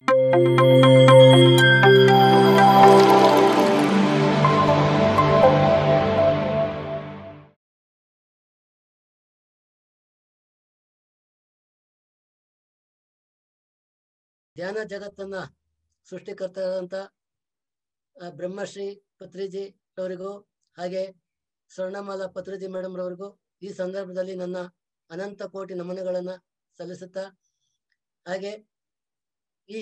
ಧ್ಯಾನ ಜಗತ್ತನ್ನ ಸೃಷ್ಟಿಕರ್ತರಾದಂತ ಆ, ಬ್ರಹ್ಮಶ್ರೀ ಪತ್ರಿಜಿ ಅವರಿಗೂ ಹಾಗೆ ಸ್ವರ್ಣಮಾಲಾ ಪತ್ರಿಜಿ ಮೇಡಮ್ ರವರಿಗೂ ಈ ಸಂದರ್ಭದಲ್ಲಿ ನನ್ನ ಅನಂತ ಕೋಟಿ ನಮನಗಳನ್ನ ಸಲ್ಲಿಸುತ್ತಾ ಹಾಗೆ ಈ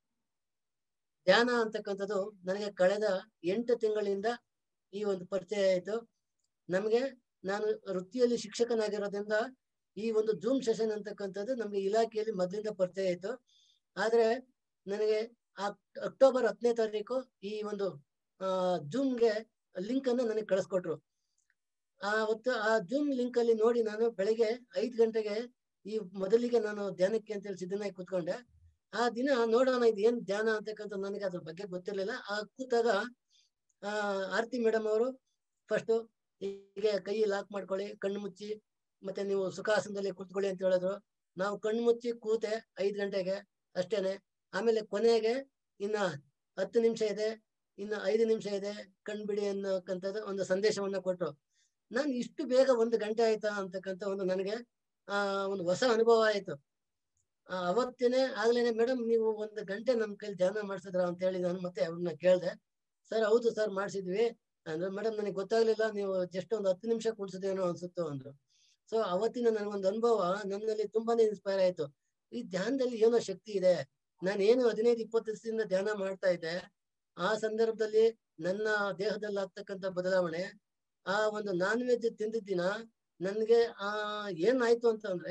ಧ್ಯಾನ ಅಂತಕ್ಕಂಥದ್ದು ನನಗೆ ಕಳೆದ ಎಂಟು ತಿಂಗಳಿಂದ ಈ ಒಂದು ಪರಿಚಯ ಆಯಿತು ನಮಗೆ ನಾನು ವೃತ್ತಿಯಲ್ಲಿ ಶಿಕ್ಷಕನಾಗಿರೋದ್ರಿಂದ ಈ ಒಂದು ಜೂಮ್ ಸೆಷನ್ ಅಂತಕ್ಕಂಥದ್ದು ನಮಗೆ ಇಲಾಖೆಯಲ್ಲಿ ಮೊದಲಿಂದ ಪರಿಚಯ ಆಯಿತು ಆದ್ರೆ ನನಗೆ ಅಕ್- ಅಕ್ಟೋಬರ್ ಹತ್ತನೇ ತಾರೀಕು ಈ ಒಂದು ಆ ಜೂಮ್ಗೆ ಲಿಂಕ್ ಅನ್ನ ನನಗೆ ಕಳಿಸ್ಕೊಟ್ರು ಆ ಹೊತ್ತು ಆ ಜೂಮ್ ಲಿಂಕ್ ಅಲ್ಲಿ ನೋಡಿ ನಾನು ಬೆಳಿಗ್ಗೆ ಐದು ಗಂಟೆಗೆ ಈ ಮೊದಲಿಗೆ ನಾನು ಧ್ಯಾನಕ್ಕೆ ಅಂತೇಳಿ ಸಿದ್ಧನಾಗಿ ಕೂತ್ಕೊಂಡೆ ಆ ದಿನ ನೋಡೋಣ ಇದು ಏನ್ ಧ್ಯಾನ ಅಂತಕ್ಕಂಥ ನನಗೆ ಅದ್ರ ಬಗ್ಗೆ ಗೊತ್ತಿರ್ಲಿಲ್ಲ ಆ ಕೂತಾಗ ಆ ಆರತಿ ಮೇಡಮ್ ಅವರು ಫಸ್ಟ್ ಹೀಗೆ ಕೈ ಲಾಕ್ ಮಾಡ್ಕೊಳ್ಳಿ ಕಣ್ಣು ಮುಚ್ಚಿ ಮತ್ತೆ ನೀವು ಸುಖಾಸನದಲ್ಲಿ ಕೂತ್ಕೊಳ್ಳಿ ಅಂತ ಹೇಳಿದ್ರು ನಾವು ಕಣ್ಣು ಮುಚ್ಚಿ ಕೂತೆ ಐದು ಗಂಟೆಗೆ ಅಷ್ಟೇನೆ ಆಮೇಲೆ ಕೊನೆಗೆ ಇನ್ನ ಹತ್ತು ನಿಮಿಷ ಇದೆ ಇನ್ನು ಐದು ನಿಮಿಷ ಇದೆ ಕಣ್ಬಿಡಿ ಅನ್ನೋಕ್ಕಂಥದ್ದು ಒಂದು ಸಂದೇಶವನ್ನ ಕೊಟ್ರು ನಾನು ಇಷ್ಟು ಬೇಗ ಒಂದು ಗಂಟೆ ಆಯ್ತಾ ಅಂತಕ್ಕಂಥ ಒಂದು ನನಗೆ ಆ ಒಂದು ಹೊಸ ಅನುಭವ ಆಯ್ತು ಆ, ಅವತ್ತೇನೆ ಆಗ್ಲೇನೆ ಮೇಡಮ್ ನೀವು ಒಂದು ಗಂಟೆ ನಮ್ಮ ಕೈಲಿ ಧ್ಯಾನ ಮಾಡಿಸಿದ್ರ ಅಂತ ಹೇಳಿ ನಾನು ಮತ್ತೆ ಅವ್ರನ್ನ ಕೇಳ್ದೆ ಸರ್ ಹೌದು ಸರ್ ಮಾಡಿಸಿದ್ವಿ ಅಂದ್ರೆ ಮೇಡಮ್ ನನಗೆ ಗೊತ್ತಾಗ್ಲಿಲ್ಲ ನೀವು ಜಸ್ಟ್ ಒಂದು ಹತ್ತು ನಿಮಿಷ ಕುಡ್ಸಿದೇನೋ ಅನ್ಸುತ್ತೋ ಅಂದ್ರು ಸೊ ಅವತ್ತಿನ ನನಗೊಂದು ಅನುಭವ ನನ್ನಲ್ಲಿ ತುಂಬಾನೇ ಇನ್ಸ್ಪೈರ್ ಆಯ್ತು ಈ ಧ್ಯಾನದಲ್ಲಿ ಏನೋ ಶಕ್ತಿ ಇದೆ ನಾನು ಏನು ಹದಿನೈದು ಇಪ್ಪತ್ತು ದಿವಸದಿಂದ ಧ್ಯಾನ ಮಾಡ್ತಾ ಇದ್ದೆ ಆ ಸಂದರ್ಭದಲ್ಲಿ ನನ್ನ ದೇಹದಲ್ಲಿ ಆಗ್ತಕ್ಕಂಥ ಬದಲಾವಣೆ ಆ ಒಂದು ನಾನ್ ವೆಜ್ ತಿಂದಿದ್ದ ದಿನ ನನ್ಗೆ ಆ ಏನಾಯ್ತು ಅಂತಂದ್ರೆ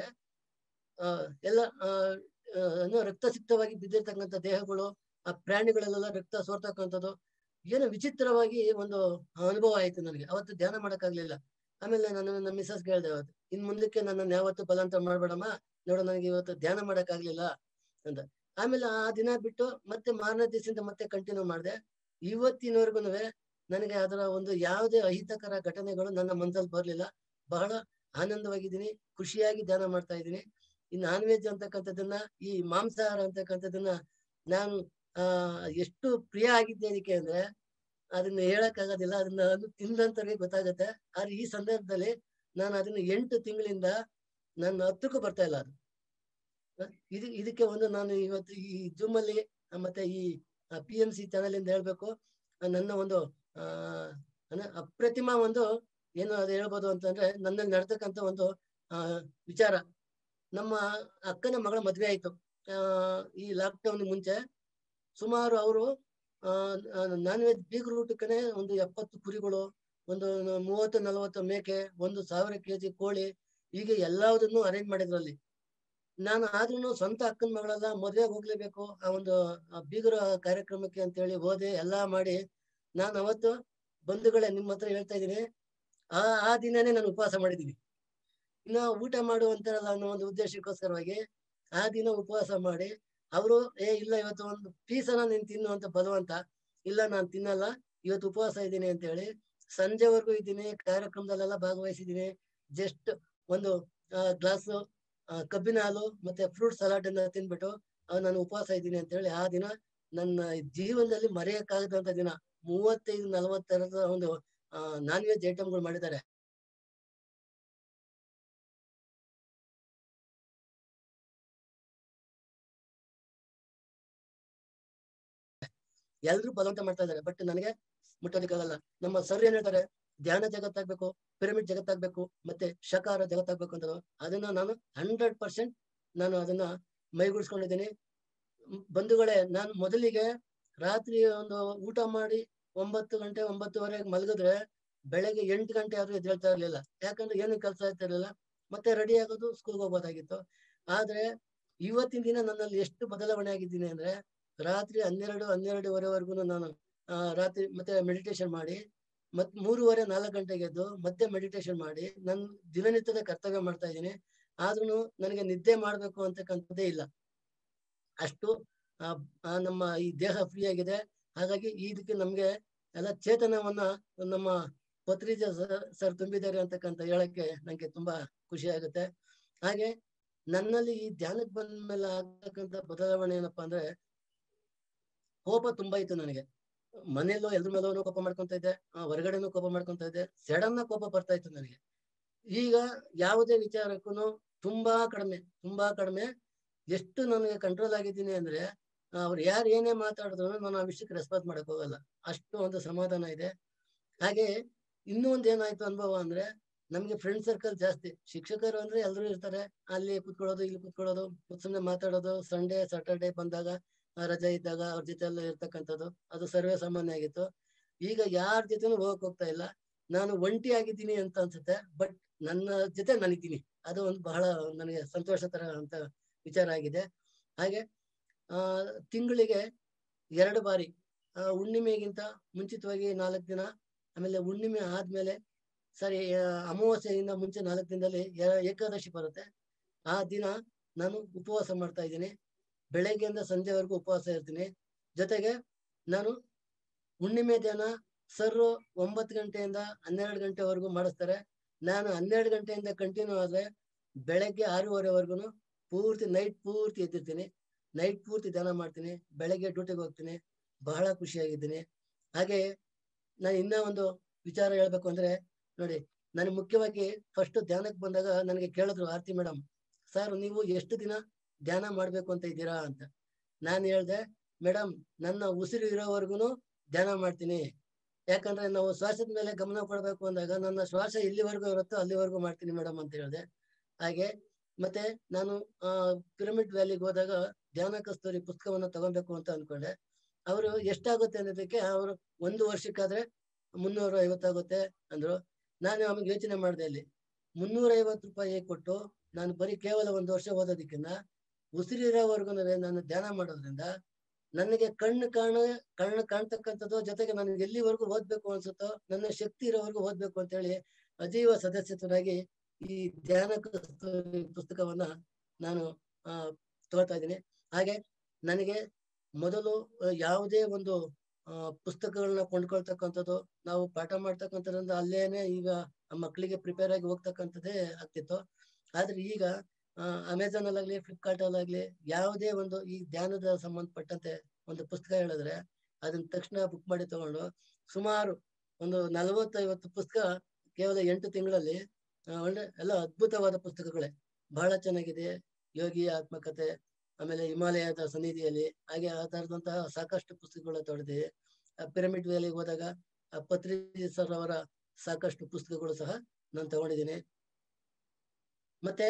ಆ ಎಲ್ಲ ಆ ಆ, ಏನೋ ರಕ್ತಸಿಕ್ತವಾಗಿ ಬಿದ್ದಿರ್ತಕ್ಕಂಥ ದೇಹಗಳು ಆ ಪ್ರಾಣಿಗಳೆಲ್ಲ ರಕ್ತ ಸೋರ್ತಕ್ಕಂಥದ್ದು ಏನೋ ವಿಚಿತ್ರವಾಗಿ ಒಂದು ಅನುಭವ ಆಯ್ತು ನನಗೆ ಅವತ್ತು ಧ್ಯಾನ ಮಾಡಕ್ಕಾಗ್ಲಿಲ್ಲ ಆಮೇಲೆ ನಾನು ನಮ್ಮ ಮಿಸಸ್ ಕೇಳ್ದೆ ಅವತ್ತು ಇನ್ ಮುಂದಕ್ಕೆ ನನ್ನನ್ನು ಯಾವತ್ತು ಬಲವಂತ ಮಾಡ್ಬೇಡಮ್ಮ ನೋಡು ನನಗೆ ಇವತ್ತು ಧ್ಯಾನ ಮಾಡಕ್ಕಾಗ್ಲಿಲ್ಲ ಅಂತ ಆಮೇಲೆ ಆ ದಿನ ಬಿಟ್ಟು ಮತ್ತೆ ಮಾರನೇ ದಿವಸದಿಂದ ಮತ್ತೆ ಕಂಟಿನ್ಯೂ ಮಾಡಿದೆ ಇವತ್ತಿನವರೆಗೂ ನನಗೆ ಅದರ ಒಂದು ಯಾವುದೇ ಅಹಿತಕರ ಘಟನೆಗಳು ನನ್ನ ಮನಸ್ಸಲ್ಲಿ ಬರ್ಲಿಲ್ಲ ಬಹಳ ಆನಂದವಾಗಿದ್ದೀನಿ ಖುಷಿಯಾಗಿ ಧ್ಯಾನ ಮಾಡ್ತಾ ಇದ್ದೀನಿ ಈ ನಾನ್ ವೆಜ್ ಅಂತಕ್ಕಂಥದ್ದನ್ನ ಈ ಮಾಂಸಾಹಾರ ಅಂತಕ್ಕಂಥದ್ದನ್ನ ನಾನು ಆ ಎಷ್ಟು ಪ್ರಿಯ ಆಗಿದ್ದೆ ಅದಕ್ಕೆ ಅಂದ್ರೆ ಅದನ್ನ ಹೇಳಕ್ ಆಗೋದಿಲ್ಲ ಅದನ್ನ ಅದು ತಿಂದಂತವ್ರಿಗೆ ಗೊತ್ತಾಗತ್ತೆ ಆದ್ರೆ ಈ ಸಂದರ್ಭದಲ್ಲಿ ನಾನು ಅದನ್ನ ಎಂಟು ತಿಂಗಳಿಂದ ನನ್ನ ಹತ್ರಕ್ಕೂ ಬರ್ತಾ ಇಲ್ಲ ಅದು ಹ? ಇದು ಇದಕ್ಕೆ ಒಂದು ನಾನು ಇವತ್ತು ಈ ಜೂಮ್ ಅಲ್ಲಿ ಆ, ಮತ್ತೆ ಈ ಪಿ ಎಂ ಸಿ ಚಾನಲ್ ಇಂದ ಹೇಳ್ಬೇಕು ಆ, ನನ್ನ ಒಂದು ಆ ಅಂದ್ರೆ ಅಪ್ರತಿಮ ಒಂದು ಏನು ಅದು ಹೇಳ್ಬೋದು ಅಂತಂದ್ರೆ ನನ್ನಲ್ಲಿ ನಡೆತಕ್ಕಂಥ ಒಂದು ಆ ವಿಚಾರ ನಮ್ಮ ಅಕ್ಕನ ಮಗಳ ಮದ್ವೆ ಆಯ್ತು ಆ ಈ ಲಾಕ್ ಡೌನ್ ಮುಂಚೆ ಸುಮಾರು ಅವರು ನಾನ್ ವೆಜ್ ಬೀಗರು ಊಟಕ್ಕನೆ ಒಂದು ಎಪ್ಪತ್ತು ಕುರಿಗಳು ಒಂದು ಮೂವತ್ತು ನಲವತ್ತು ಮೇಕೆ ಒಂದು ಸಾವಿರ ಕೆಜಿ ಕೋಳಿ ಹೀಗೆ ಎಲ್ಲದನ್ನು ಅರೇಂಜ್ ಮಾಡಿದ್ರು ಅಲ್ಲಿ ನಾನು ಆದ್ರೂ ಸ್ವಂತ ಅಕ್ಕನ ಮಗಳೆಲ್ಲ ಮದ್ವೆಗೆ ಹೋಗ್ಲೇಬೇಕು ಆ ಒಂದು ಆ ಬೀಗರ ಕಾರ್ಯಕ್ರಮಕ್ಕೆ ಅಂತ ಹೇಳಿ ಹೋದೆ ಎಲ್ಲಾ ಮಾಡಿ ನಾನು ಅವತ್ತು ಬಂಧುಗಳೇ ನಿಮ್ಮ ಹತ್ರ ಹೇಳ್ತಾ ಇದ್ದೀನಿ ಆ ಆ ದಿನನೇ ನಾನು ಉಪವಾಸ ಮಾಡಿದ್ದೀನಿ ಇನ್ನ ಊಟ ಮಾಡುವಂತಾರಲ್ಲ ಅನ್ನೋ ಒಂದು ಉದ್ದೇಶಕ್ಕೋಸ್ಕರವಾಗಿ ಆ ದಿನ ಉಪವಾಸ ಮಾಡಿ ಅವರು ಏ ಇಲ್ಲ ಇವತ್ತು ಒಂದು ಪೀಸನ ನೀನ್ ತಿನ್ನು ಅಂತ ಬಲವಂತ ಇಲ್ಲ ನಾನು ತಿನ್ನಲ್ಲ ಇವತ್ತು ಉಪವಾಸ ಇದ್ದೀನಿ ಅಂತ ಹೇಳಿ ಸಂಜೆವರೆಗೂ ಇದ್ದೀನಿ ಕಾರ್ಯಕ್ರಮದಲ್ಲೆಲ್ಲ ಭಾಗವಹಿಸಿದ್ದೀನಿ ಜಸ್ಟ್ ಒಂದು ಗ್ಲಾಸ್ ಕಬ್ಬಿನ ಹಾಲು ಮತ್ತೆ ಫ್ರೂಟ್ ಸಲಾಡ್ ಅನ್ನ ತಿನ್ಬಿಟ್ಟು ಆ, ನಾನು ಉಪವಾಸ ಇದ್ದೀನಿ ಅಂತ ಹೇಳಿ ಆ ದಿನ ನನ್ನ ಜೀವನದಲ್ಲಿ ಮರೆಯಕ್ಕಾಗದಂತ ದಿನ ಮೂವತ್ತೈದು ನಲವತ್ತರದ ಒಂದು ನಾನ್ ವೆಜ್ ಐಟಮ್ಗಳು ಮಾಡಿದ್ದಾರೆ ಎಲ್ರು ಬಲವಂತ ಮಾಡ್ತಾ ಇದ್ದಾರೆ ಬಟ್ ನನಗೆ ಮುಟ್ಟೋದಕ್ಕಾಗಲ್ಲ ನಮ್ಮ ಸರ್ ಏನ್ ಹೇಳ್ತಾರೆ ಧ್ಯಾನ ಜಗತ್ತಾಗ್ಬೇಕು ಪಿರಮಿಡ್ ಜಗತ್ತಾಗ್ಬೇಕು ಮತ್ತೆ ಶಕಾರ ಜಗತ್ತಾಗ್ಬೇಕು ಅಂತ ಅದನ್ನ ನಾನು ಹಂಡ್ರೆಡ್ ಪರ್ಸೆಂಟ್ ನಾನು ಅದನ್ನ ಮೈಗೂಡಿಸ್ಕೊಂಡಿದ್ದೀನಿ ಮ್, ಬಂಧುಗಳೇ ನಾನು ಮೊದಲಿಗೆ ರಾತ್ರಿ ಒಂದು ಊಟ ಮಾಡಿ ಒಂಬತ್ತು ಗಂಟೆ ಒಂಬತ್ತುವರೆಗೆ ಮಲಗಿದ್ರೆ ಬೆಳಗ್ಗೆ ಎಂಟು ಗಂಟೆ ಆದ್ರೂ ಎದ್ದೇಳ್ತಾ ಇರ್ಲಿಲ್ಲ ಯಾಕಂದ್ರೆ ಏನು ಕೆಲಸ ಆಗ್ತಾ ಇರ್ಲಿಲ್ಲ ಮತ್ತೆ ರೆಡಿ ಆಗೋದು ಸ್ಕೂಲ್ಗೆ ಹೋಗ್ಬೋದಾಗಿತ್ತು ಆದ್ರೆ ಇವತ್ತಿನ ದಿನ ನನ್ನಲ್ಲಿ ಎಷ್ಟು ಬದಲಾವಣೆ ಆಗಿದ್ದೀನಿ ಅಂದ್ರೆ ರಾತ್ರಿ ಹನ್ನೆರಡು ಹನ್ನೆರಡುವರೆವರೆಗೂ ನಾನು ಆ, ರಾತ್ರಿ ಮತ್ತೆ ಮೆಡಿಟೇಷನ್ ಮಾಡಿ ಮತ್ ಮೂರುವರೆ ನಾಲ್ಕು ಗಂಟೆಗೆ ಎದ್ದು ಮತ್ತೆ ಮೆಡಿಟೇಷನ್ ಮಾಡಿ ನನ್ ದಿನನಿತ್ಯದ ಕರ್ತವ್ಯ ಮಾಡ್ತಾ ಇದ್ದೀನಿ ಆದ್ರೂ ನನಗೆ ನಿದ್ದೆ ಮಾಡ್ಬೇಕು ಅಂತಕ್ಕಂಥದ್ದೇ ಇಲ್ಲ ಅಷ್ಟು ಆ, ಆ, ನಮ್ಮ ಈ ದೇಹ ಫ್ರೀ ಆಗಿದೆ ಹಾಗಾಗಿ ಇದಕ್ಕೆ ನಮ್ಗೆ ಎಲ್ಲ ಚೇತನವನ್ನ ನಮ್ಮ ಪತ್ರಿಜ ಸರ್ ತುಂಬಿದ್ದಾರೆ ಅಂತಕ್ಕಂಥ ಹೇಳಕ್ಕೆ ನಂಗೆ ತುಂಬಾ ಖುಷಿ ಆಗುತ್ತೆ ಹಾಗೆ ನನ್ನಲ್ಲಿ ಈ ಧ್ಯಾನಕ್ಕೆ ಬಂದ ಮೇಲೆ ಆಗ್ತಕ್ಕಂಥ ಬದಲಾವಣೆ ಏನಪ್ಪಾ ಅಂದ್ರೆ ಕೋಪ ತುಂಬಾ ಇತ್ತು ನನಗೆ ಮನೆಯಲ್ಲೂ ಎಲ್ರ ಮೇಲೂ ಕೋಪ ಮಾಡ್ಕೊಂತ ಇದ್ದೆ ಆ, ಹೊರಗಡೆನೂ ಕೋಪ ಮಾಡ್ಕೊಂತ ಇದ್ದೆ ಸಡನ್ ಕೋಪ ಬರ್ತಾ ಇತ್ತು ನನಗೆ ಈಗ ಯಾವುದೇ ವಿಚಾರಕ್ಕೂ ತುಂಬಾ ಕಡಿಮೆ ತುಂಬಾ ಕಡಿಮೆ ಎಷ್ಟು ನನಗೆ ಕಂಟ್ರೋಲ್ ಆಗಿದ್ದೀನಿ ಅಂದ್ರೆ ಅವ್ರು ಯಾರು ಏನೇ ಮಾತಾಡಿದ್ರು ನಾನು ಆ ವಿಷಯಕ್ಕೆ ರೆಸ್ಪಾನ್ಸ್ ಮಾಡಕ್ ಹೋಗಲ್ಲ ಅಷ್ಟು ಒಂದು ಸಮಾಧಾನ ಇದೆ ಹಾಗೆ ಇನ್ನೂ ಒಂದು ಏನಾಯ್ತು ಅನುಭವ ಅಂದ್ರೆ ನಮ್ಗೆ ಫ್ರೆಂಡ್ ಸರ್ಕಲ್ ಜಾಸ್ತಿ ಶಿಕ್ಷಕರು ಅಂದ್ರೆ ಎಲ್ಲರೂ ಇರ್ತಾರೆ ಅಲ್ಲಿ ಕುತ್ಕೊಳ್ಳೋದು ಇಲ್ಲಿ ಕುತ್ಕೊಳ್ಳೋದು ಸುಮ್ಮನೆ ಮಾತಾಡೋದು ಸಂಡೇ ಸಾಟರ್ಡೆ ಬಂದಾಗ ಆ, ರಜೆ ಇದ್ದಾಗ ಅವ್ರ ಜೊತೆ ಎಲ್ಲ ಇರ್ತಕ್ಕಂಥದ್ದು ಅದು ಸರ್ವೇ ಸಾಮಾನ್ಯ ಆಗಿತ್ತು ಈಗ ಯಾರ ಜೊತೆನೂ ಹೋಗಕ್ ಹೋಗ್ತಾ ಇಲ್ಲ ನಾನು ಒಂಟಿ ಆಗಿದ್ದೀನಿ ಅಂತ ಅನ್ಸುತ್ತೆ ಬಟ್ ನನ್ನ ಜೊತೆ ನಾನಿದ್ದೀನಿ ಅದು ಒಂದು ಬಹಳ ನನಗೆ ಸಂತೋಷ ತರ ಅಂತ ವಿಚಾರ ಆಗಿದೆ ಹಾಗೆ ಆ ತಿಂಗಳಿಗೆ ಎರಡು ಬಾರಿ ಆ, ಹುಣ್ಣಿಮೆಗಿಂತ ಮುಂಚಿತವಾಗಿ ನಾಲ್ಕು ದಿನ ಆಮೇಲೆ ಹುಣ್ಣಿಮೆ ಆದ್ಮೇಲೆ ಸರಿ ಆ, ಅಮಾವಾಸ್ಯೆಯಿಂದ ಮುಂಚೆ ನಾಲ್ಕು ದಿನದಲ್ಲಿ ಏ- ಏಕಾದಶಿ ಬರುತ್ತೆ ಆ ದಿನ ನಾನು ಉಪವಾಸ ಮಾಡ್ತಾ ಇದ್ದೀನಿ ಬೆಳಗ್ಗೆಯಿಂದ ಸಂಜೆವರೆಗೂ ಉಪವಾಸ ಇರ್ತೀನಿ ಜೊತೆಗೆ ನಾನು ಹುಣ್ಣಿಮೆ ದಿನ ಸರ್ ಒಂಬತ್ತು ಗಂಟೆಯಿಂದ ಹನ್ನೆರಡು ಗಂಟೆವರೆಗೂ ಮಾಡಿಸ್ತಾರೆ ನಾನು ಹನ್ನೆರಡು ಗಂಟೆಯಿಂದ ಕಂಟಿನ್ಯೂ ಆದ್ರೆ ಬೆಳಗ್ಗೆ ಆರೂವರೆವರೆಗೂ ಪೂರ್ತಿ ನೈಟ್ ಪೂರ್ತಿ ಎದ್ದಿರ್ತೀನಿ ನೈಟ್ ಪೂರ್ತಿ ಧ್ಯಾನ ಮಾಡ್ತೀನಿ ಬೆಳಗ್ಗೆ ಡ್ಯೂಟಿಗೆ ಹೋಗ್ತೀನಿ ಬಹಳ ಖುಷಿಯಾಗಿದ್ದೀನಿ ಹಾಗೆ ನಾನು ಇನ್ನೂ ಒಂದು ವಿಚಾರ ಹೇಳ್ಬೇಕು ಅಂದ್ರೆ ನೋಡಿ ನನಗೆ ಮುಖ್ಯವಾಗಿ ಫಸ್ಟ್ ಧ್ಯಾನಕ್ಕೆ ಬಂದಾಗ ನನಗೆ ಕೇಳಿದ್ರು ಆರ್ತಿ ಮೇಡಮ್ ಸರ್ ನೀವು ಎಷ್ಟು ದಿನ ಧ್ಯಾನ ಮಾಡ್ಬೇಕು ಅಂತ ಇದ್ದೀರಾ ಅಂತ ನಾನು ಹೇಳ್ದೆ ಮೇಡಮ್ ನನ್ನ ಉಸಿರು ಇರೋವರೆಗೂ ಧ್ಯಾನ ಮಾಡ್ತೀನಿ ಯಾಕಂದ್ರೆ ನಾವು ಶ್ವಾಸದ ಮೇಲೆ ಗಮನ ಕೊಡಬೇಕು ಅಂದಾಗ ನನ್ನ ಶ್ವಾಸ ಎಲ್ಲಿವರೆಗೂ ಇರುತ್ತೋ ಅಲ್ಲಿವರೆಗೂ ಮಾಡ್ತೀನಿ ಮೇಡಮ್ ಅಂತ ಹೇಳಿದೆ ಹಾಗೆ ಮತ್ತೆ ನಾನು ಆ ಪಿರಮಿಡ್ ವ್ಯಾಲಿಗೆ ಹೋದಾಗ ಧ್ಯಾನ ಕಸ್ತೂರಿ ಪುಸ್ತಕವನ್ನ ತಗೊಬೇಕು ಅಂತ ಅನ್ಕೊಂಡೆ ಅವರು ಎಷ್ಟಾಗುತ್ತೆ ಅನ್ನೋದಕ್ಕೆ ಅವರು ಒಂದು ವರ್ಷಕ್ಕಾದ್ರೆ ಮುನ್ನೂರ ಐವತ್ತಾಗುತ್ತೆ ಅಂದ್ರು ನಾನು ಆಮೇಲೆ ಯೋಚನೆ ಮಾಡಿದೆ ಅಲ್ಲಿ ಮುನ್ನೂರ ಐವತ್ತು ರೂಪಾಯಿ ಕೊಟ್ಟು ನಾನು ಬರೀ ಕೇವಲ ಒಂದು ವರ್ಷ ಓದೋದಕ್ಕಿಂತ ಉಸಿರಿರೋವರೆಗೂ ನಾನು ಧ್ಯಾನ ಮಾಡೋದ್ರಿಂದ ನನಗೆ ಕಣ್ಣು ಕಾಣ ಕಣ್ಣು ಕಾಣ್ತಕ್ಕಂಥದ್ದು ಜೊತೆಗೆ ನನಗೆ ಎಲ್ಲಿವರೆಗೂ ಓದ್ಬೇಕು ಅನ್ಸುತ್ತೋ ನನ್ನ ಶಕ್ತಿ ಇರೋವರೆಗೂ ಓದ್ಬೇಕು ಅಂತ ಹೇಳಿ ಅಜೀವ ಸದಸ್ಯತ್ವರಾಗಿ ಈ ಧ್ಯಾನ ಕಸ್ತೂರಿ ಪುಸ್ತಕವನ್ನ ನಾನು ಆ ತಗೊಳ್ತಾ ಇದ್ದೀನಿ ಹಾಗೆ ನನಗೆ ಮೊದಲು ಆ, ಯಾವುದೇ ಒಂದು ಆ, ಪುಸ್ತಕಗಳನ್ನ ಕೊಂಡ್ಕೊಳ್ತಕ್ಕಂಥದ್ದು ನಾವು ಪಾಠ ಮಾಡ್ತಕ್ಕಂಥದ್ರಿಂದ ಅಲ್ಲೇನೆ ಈಗ ಆ ಮಕ್ಕಳಿಗೆ ಪ್ರಿಪೇರ್ ಆಗಿ ಹೋಗ್ತಕ್ಕಂಥದ್ದೇ ಆಗ್ತಿತ್ತು ಆದ್ರೆ ಈಗ ಅಮೆಝಾನ್ ಅಲ್ಲಾಗ್ಲಿ ಫ್ಲಿಪ್ಕಾರ್ಟ್ ಅಲ್ಲಾಗ್ಲಿ ಯಾವುದೇ ಒಂದು ಈ ಧ್ಯಾನದ ಸಂಬಂಧಪಟ್ಟಂತೆ ಒಂದು ಪುಸ್ತಕ ಹೇಳಿದ್ರೆ ಅದನ್ನ ತಕ್ಷಣ ಬುಕ್ ಮಾಡಿ ತಗೊಂಡು ಸುಮಾರು ಒಂದು ನಲವತ್ತೈವತ್ತು ಪುಸ್ತಕ ಕೇವಲ ಎಂಟು ತಿಂಗಳಲ್ಲಿ ಆ, ಒಳ್ಳೆ ಎಲ್ಲ ಅದ್ಭುತವಾದ ಪುಸ್ತಕಗಳೇ ಬಹಳ ಚೆನ್ನಾಗಿದೆ ಯೋಗಿ ಆತ್ಮಕತೆ ಆಮೇಲೆ ಹಿಮಾಲಯದ ಸನ್ನಿಧಿಯಲ್ಲಿ ಹಾಗೆ ಆ ತರದಂತಹ ಸಾಕಷ್ಟು ಪುಸ್ತಕಗಳ ತೊಡೆದಿದೆ ಪಿರಮಿಡ್ ವ್ಯಾಲಿಗೆ ಹೋದಾಗ ಆ ಪತ್ರಿ ಸರ್ ಅವರ ಸಾಕಷ್ಟು ಪುಸ್ತಕಗಳು ಸಹ ನಾನು ತಗೊಂಡಿದ್ದೀನಿ ಮತ್ತೆ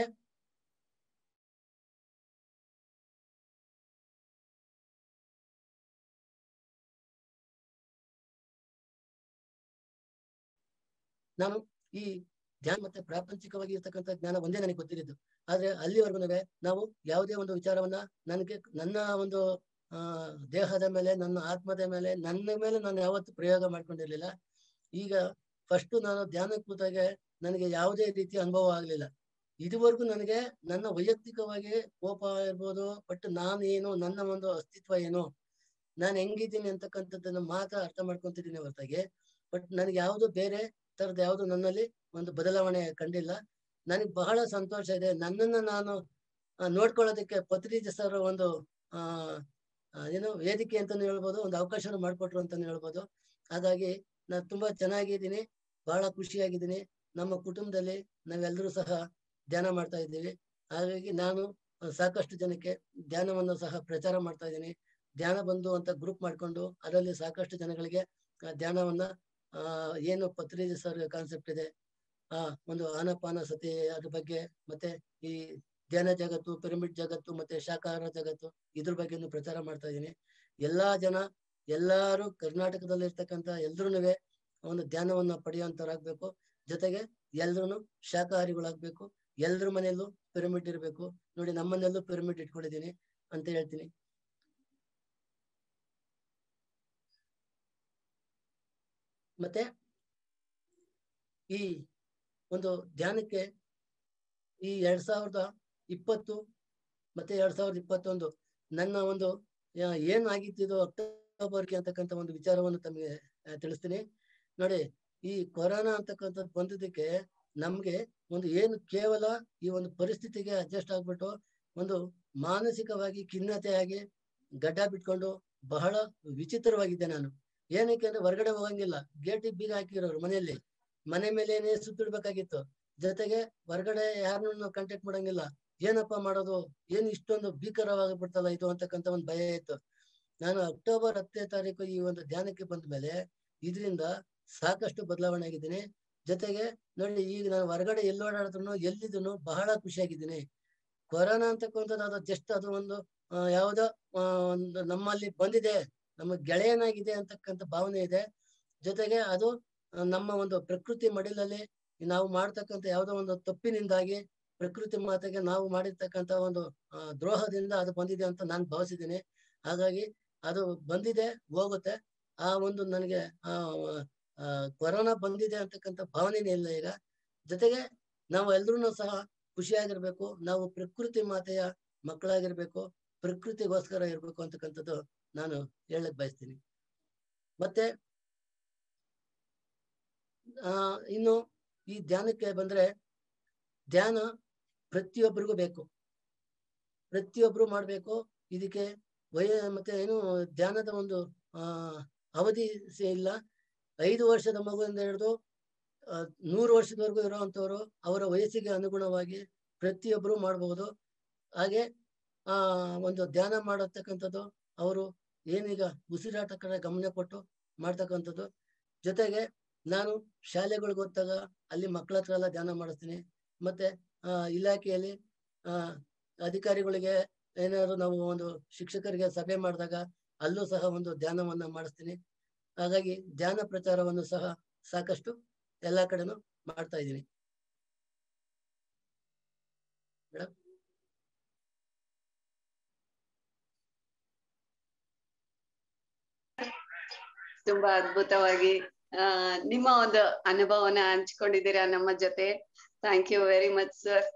ನಾನು ಈ ಧ್ಯಾನ ಮತ್ತೆ ಪ್ರಾಪಂಚಿಕವಾಗಿ ಇರ್ತಕ್ಕಂಥ ಜ್ಞಾನ ಒಂದೇ ನನಗೆ ಗೊತ್ತಿರಿದ್ದು ಆದ್ರೆ ಅಲ್ಲಿವರೆಗೂ ನಾವು ಯಾವುದೇ ಒಂದು ವಿಚಾರವನ್ನ ನನಗೆ ನನ್ನ ಒಂದು ಆ ದೇಹದ ಮೇಲೆ ನನ್ನ ಆತ್ಮದ ಮೇಲೆ ನನ್ನ ಮೇಲೆ ನಾನು ಯಾವತ್ತು ಪ್ರಯೋಗ ಮಾಡ್ಕೊಂಡಿರ್ಲಿಲ್ಲ ಈಗ ಫಸ್ಟ್ ನಾನು ಧ್ಯಾನ ಕೂತಾಗೆ ನನಗೆ ಯಾವುದೇ ರೀತಿಯ ಅನುಭವ ಆಗ್ಲಿಲ್ಲ ಇದುವರೆಗೂ ನನಗೆ ನನ್ನ ವೈಯಕ್ತಿಕವಾಗಿ ಕೋಪ ಇರ್ಬೋದು ಬಟ್ ನಾನು ಏನು ನನ್ನ ಒಂದು ಅಸ್ತಿತ್ವ ಏನು ನಾನು ಹೆಂಗಿದ್ದೀನಿ ಅಂತಕ್ಕಂಥದ್ದನ್ನ ಮಾತ್ರ ಅರ್ಥ ಮಾಡ್ಕೊಂತಿದ್ದೀನಿ ಹೊರತಾಗಿ ಬಟ್ ನನಗೆ ಯಾವುದು ಬೇರೆ ತರದ್ ಯಾವುದು ನನ್ನಲ್ಲಿ ಒಂದು ಬದಲಾವಣೆ ಕಂಡಿಲ್ಲ ನನಗೆ ಬಹಳ ಸಂತೋಷ ಇದೆ ನನ್ನನ್ನ ನಾನು ಆ, ನೋಡ್ಕೊಳ್ಳೋದಕ್ಕೆ ಪತ್ರಿಜ ಸರ್ ಒಂದು ಆ ಆ, ಏನು ವೇದಿಕೆ ಅಂತಾನು ಹೇಳ್ಬೋದು ಒಂದು ಅವಕಾಶ ಮಾಡ್ಕೊಟ್ರು ಅಂತಾನು ಹೇಳ್ಬೋದು ಹಾಗಾಗಿ ನಾನು ತುಂಬಾ ಚೆನ್ನಾಗಿದ್ದೀನಿ ಬಹಳ ಖುಷಿಯಾಗಿದ್ದೀನಿ ನಮ್ಮ ಕುಟುಂಬದಲ್ಲಿ ನಾವೆಲ್ಲರೂ ಸಹ ಧ್ಯಾನ ಮಾಡ್ತಾ ಇದ್ದೀವಿ ಹಾಗಾಗಿ ನಾನು ಆ, ಸಾಕಷ್ಟು ಜನಕ್ಕೆ ಧ್ಯಾನವನ್ನು ಸಹ ಪ್ರಚಾರ ಮಾಡ್ತಾ ಇದ್ದೀನಿ ಧ್ಯಾನ ಬಂಧು ಅಂತ ಗ್ರೂಪ್ ಮಾಡ್ಕೊಂಡು ಅದರಲ್ಲಿ ಸಾಕಷ್ಟು ಜನಗಳಿಗೆ ಆ, ಧ್ಯಾನವನ್ನ ಆ ಏನು ಪತ್ರಿಜ ಸರ್ ಕಾನ್ಸೆಪ್ಟ್ ಇದೆ ಆ ಒಂದು ಆನಪಾನ ಸತಿ ಅದ್ರ ಬಗ್ಗೆ ಮತ್ತೆ ಈ ಧ್ಯಾನ ಜಗತ್ತು ಪಿರಮಿಡ್ ಜಗತ್ತು ಮತ್ತೆ ಶಾಕಾಹಾರ ಜಗತ್ತು ಇದ್ರ ಬಗ್ಗೆನೂ ಪ್ರಚಾರ ಮಾಡ್ತಾ ಇದ್ದೀನಿ ಎಲ್ಲಾ ಜನ ಎಲ್ಲಾರು ಕರ್ನಾಟಕದಲ್ಲಿ ಇರ್ತಕ್ಕಂಥ ಎಲ್ರೂನುವೆ ಒಂದು ಧ್ಯಾನವನ್ನ ಪಡೆಯುವಂತರಾಗ್ಬೇಕು ಜೊತೆಗೆ ಎಲ್ರು ಶಾಕಾಹಾರಿಗಳಾಗ್ಬೇಕು ಎಲ್ರ ಮನೆಯಲ್ಲೂ ಪಿರಮಿಡ್ ಇರ್ಬೇಕು ನೋಡಿ ನಮ್ಮನೆಯಲ್ಲೂ ಪಿರಮಿಡ್ ಇಟ್ಕೊಂಡಿದ್ದೀನಿ ಅಂತ ಹೇಳ್ತೀನಿ ಮತ್ತೆ ಈ ಒಂದು ಧ್ಯಾನಕ್ಕೆ ಈ ಎರಡ್ ಸಾವಿರದ ಇಪ್ಪತ್ತು ಮತ್ತೆ ಎರಡ್ ಸಾವಿರದ ಇಪ್ಪತ್ತೊಂದು ನನ್ನ ಒಂದು ಆ, ಏನ್ ಆಗಿತ್ತಿದು ಅಕ್ಟೋಬರ್ಗೆ ಅಂತಕ್ಕಂಥ ಒಂದು ವಿಚಾರವನ್ನು ತಮಗೆ ಆ, ತಿಳಿಸ್ತೀನಿ ನೋಡಿ ಈ ಕೊರೋನಾ ಅಂತಕ್ಕಂಥದ್ದು ಬಂದಿದ್ದಕ್ಕೆ ನಮ್ಗೆ ಒಂದು ಏನು ಕೇವಲ ಈ ಒಂದು ಪರಿಸ್ಥಿತಿಗೆ ಅಡ್ಜಸ್ಟ್ ಆಗ್ಬಿಟ್ಟು ಒಂದು ಮಾನಸಿಕವಾಗಿ ಖಿನ್ನತೆಯಾಗಿ ಗಡ್ಡ ಬಿಟ್ಕೊಂಡು ಬಹಳ ವಿಚಿತ್ರವಾಗಿದ್ದೆ ನಾನು ಏನಕ್ಕೆ ಅಂದ್ರೆ ಹೊರಗಡೆ ಹೋಗಂಗಿಲ್ಲ ಗೇಟಿಗೆ ಬೀಗ ಹಾಕಿರೋರು ಮನೆಯಲ್ಲಿ ಮನೆ ಮೇಲೇನೆ ಸುತ್ತಿಡ್ಬೇಕಾಗಿತ್ತು ಜೊತೆಗೆ ಹೊರಗಡೆ ಯಾರನ್ನು ಕಾಂಟ್ಯಾಕ್ಟ್ ಮಾಡಂಗಿಲ್ಲ ಏನಪ್ಪಾ ಮಾಡೋದು ಏನ್ ಇಷ್ಟೊಂದು ಭೀಕರವಾಗಿಬಿಡ್ತಲ್ಲ ಇದು ಅಂತಕ್ಕಂಥ ಒಂದು ಭಯ ಇತ್ತು ನಾನು ಅಕ್ಟೋಬರ್ ಹತ್ತನೇ ತಾರೀಕು ಈ ಒಂದು ಧ್ಯಾನಕ್ಕೆ ಬಂದ ಮೇಲೆ ಇದರಿಂದ ಸಾಕಷ್ಟು ಬದಲಾವಣೆ ಆಗಿದ್ದೀನಿ ಜೊತೆಗೆ ನೋಡಿ ಈಗ ನಾನು ಹೊರಗಡೆ ಎಲ್ಲಿ ಓಡಾಡಿದ್ರು ಎಲ್ಲಿದ್ರು ಬಹಳ ಖುಷಿಯಾಗಿದ್ದೀನಿ ಕೊರೋನಾ ಅಂತಕ್ಕಂಥದ್ದು ಅದು ಜಸ್ಟ್ ಅದು ಒಂದು ಆ, ಯಾವುದೋ ಆ, ಒಂದು ನಮ್ಮಲ್ಲಿ ಬಂದಿದೆ ನಮ್ಮ ಗೆಳೆಯನಾಗಿದೆ ಅಂತಕ್ಕಂಥ ಭಾವನೆ ಇದೆ ಜೊತೆಗೆ ಅದು ಆ, ನಮ್ಮ ಒಂದು ಪ್ರಕೃತಿ ಮಡಿಲಲ್ಲಿ ನಾವು ಮಾಡ್ತಕ್ಕಂಥ ಯಾವುದೋ ಒಂದು ತಪ್ಪಿನಿಂದಾಗಿ ಪ್ರಕೃತಿ ಮಾತೆಗೆ ನಾವು ಮಾಡಿರ್ತಕ್ಕಂಥ ಒಂದು ಆ, ದ್ರೋಹದಿಂದ ಅದು ಬಂದಿದೆ ಅಂತ ನಾನು ಭಾವಿಸಿದ್ದೀನಿ ಹಾಗಾಗಿ ಅದು ಬಂದಿದೆ ಹೋಗುತ್ತೆ ಆ ಒಂದು ನನಗೆ ಆ ಆ, ಕೊರೋನಾ ಬಂದಿದೆ ಅಂತಕ್ಕಂಥ ಭಾವನೆನೇ ಇಲ್ಲ ಈಗ ಜೊತೆಗೆ ನಾವು ಎಲ್ರೂ ಸಹ ಖುಷಿಯಾಗಿರ್ಬೇಕು ನಾವು ಪ್ರಕೃತಿ ಮಾತೆಯ ಮಕ್ಕಳಾಗಿರ್ಬೇಕು ಪ್ರಕೃತಿಗೋಸ್ಕರ ಇರ್ಬೇಕು ಅಂತಕ್ಕಂಥದ್ದು ನಾನು ಹೇಳಕ್ ಬಯಸ್ತೀನಿ ಮತ್ತೆ ಆ ಇನ್ನು ಈ ಧ್ಯಾನಕ್ಕೆ ಬಂದ್ರೆ ಧ್ಯಾನ ಪ್ರತಿಯೊಬ್ಬರಿಗೂ ಬೇಕು ಪ್ರತಿಯೊಬ್ರು ಮಾಡ್ಬೇಕು ಇದಕ್ಕೆ ವಯ ಮತ್ತೆ ಏನು ಧ್ಯಾನದ ಒಂದು ಆ ಅವಧಿ ಸ- ಇಲ್ಲ ಐದು ವರ್ಷದ ಮಗುವಿಂದ ಹಿಡಿದು ಆ, ನೂರು ವರ್ಷದವರೆಗೂ ಇರುವಂತವ್ರು ಅವರ ವಯಸ್ಸಿಗೆ ಅನುಗುಣವಾಗಿ ಪ್ರತಿಯೊಬ್ಬರು ಮಾಡಬಹುದು ಹಾಗೆ ಆ ಒಂದು ಧ್ಯಾನ ಮಾಡತಕ್ಕಂಥದ್ದು ಅವರು ಏನೀಗ ಉಸಿರಾಟ ಕಡೆ ಗಮನ ಕೊಟ್ಟು ಮಾಡ್ತಕ್ಕಂಥದ್ದು ಜೊತೆಗೆ ನಾನು ಶಾಲೆಗಳಿಗೆ ಹೋದಾಗ ಅಲ್ಲಿ ಮಕ್ಕಳ ಹತ್ರ ಎಲ್ಲ ಧ್ಯಾನ ಮಾಡಿಸ್ತೀನಿ ಮತ್ತೆ ಆ ಇಲಾಖೆಯಲ್ಲಿ ಆ ಅಧಿಕಾರಿಗಳಿಗೆ ಏನಾದ್ರು ನಾವು ಒಂದು ಶಿಕ್ಷಕರಿಗೆ ಸಭೆ ಮಾಡಿದಾಗ ಅಲ್ಲೂ ಸಹ ಒಂದು ಧ್ಯಾನವನ್ನ ಮಾಡಿಸ್ತೀನಿ ಹಾಗಾಗಿ ಧ್ಯಾನ ಪ್ರಚಾರವನ್ನು ಸಹ ಸಾಕಷ್ಟು ಎಲ್ಲಾ ಕಡೆನೂ ಮಾಡ್ತಾ ಇದ್ದೀನಿ ಮೇಡಮ್ ತುಂಬಾ ಅದ್ಭುತವಾಗಿ ಆ ನಿಮ್ಮ ಒಂದು ಅನುಭವನ ಹಂಚ್ಕೊಂಡಿದ್ದೀರಾ ನಮ್ಮ ಜೊತೆ thank you very much sir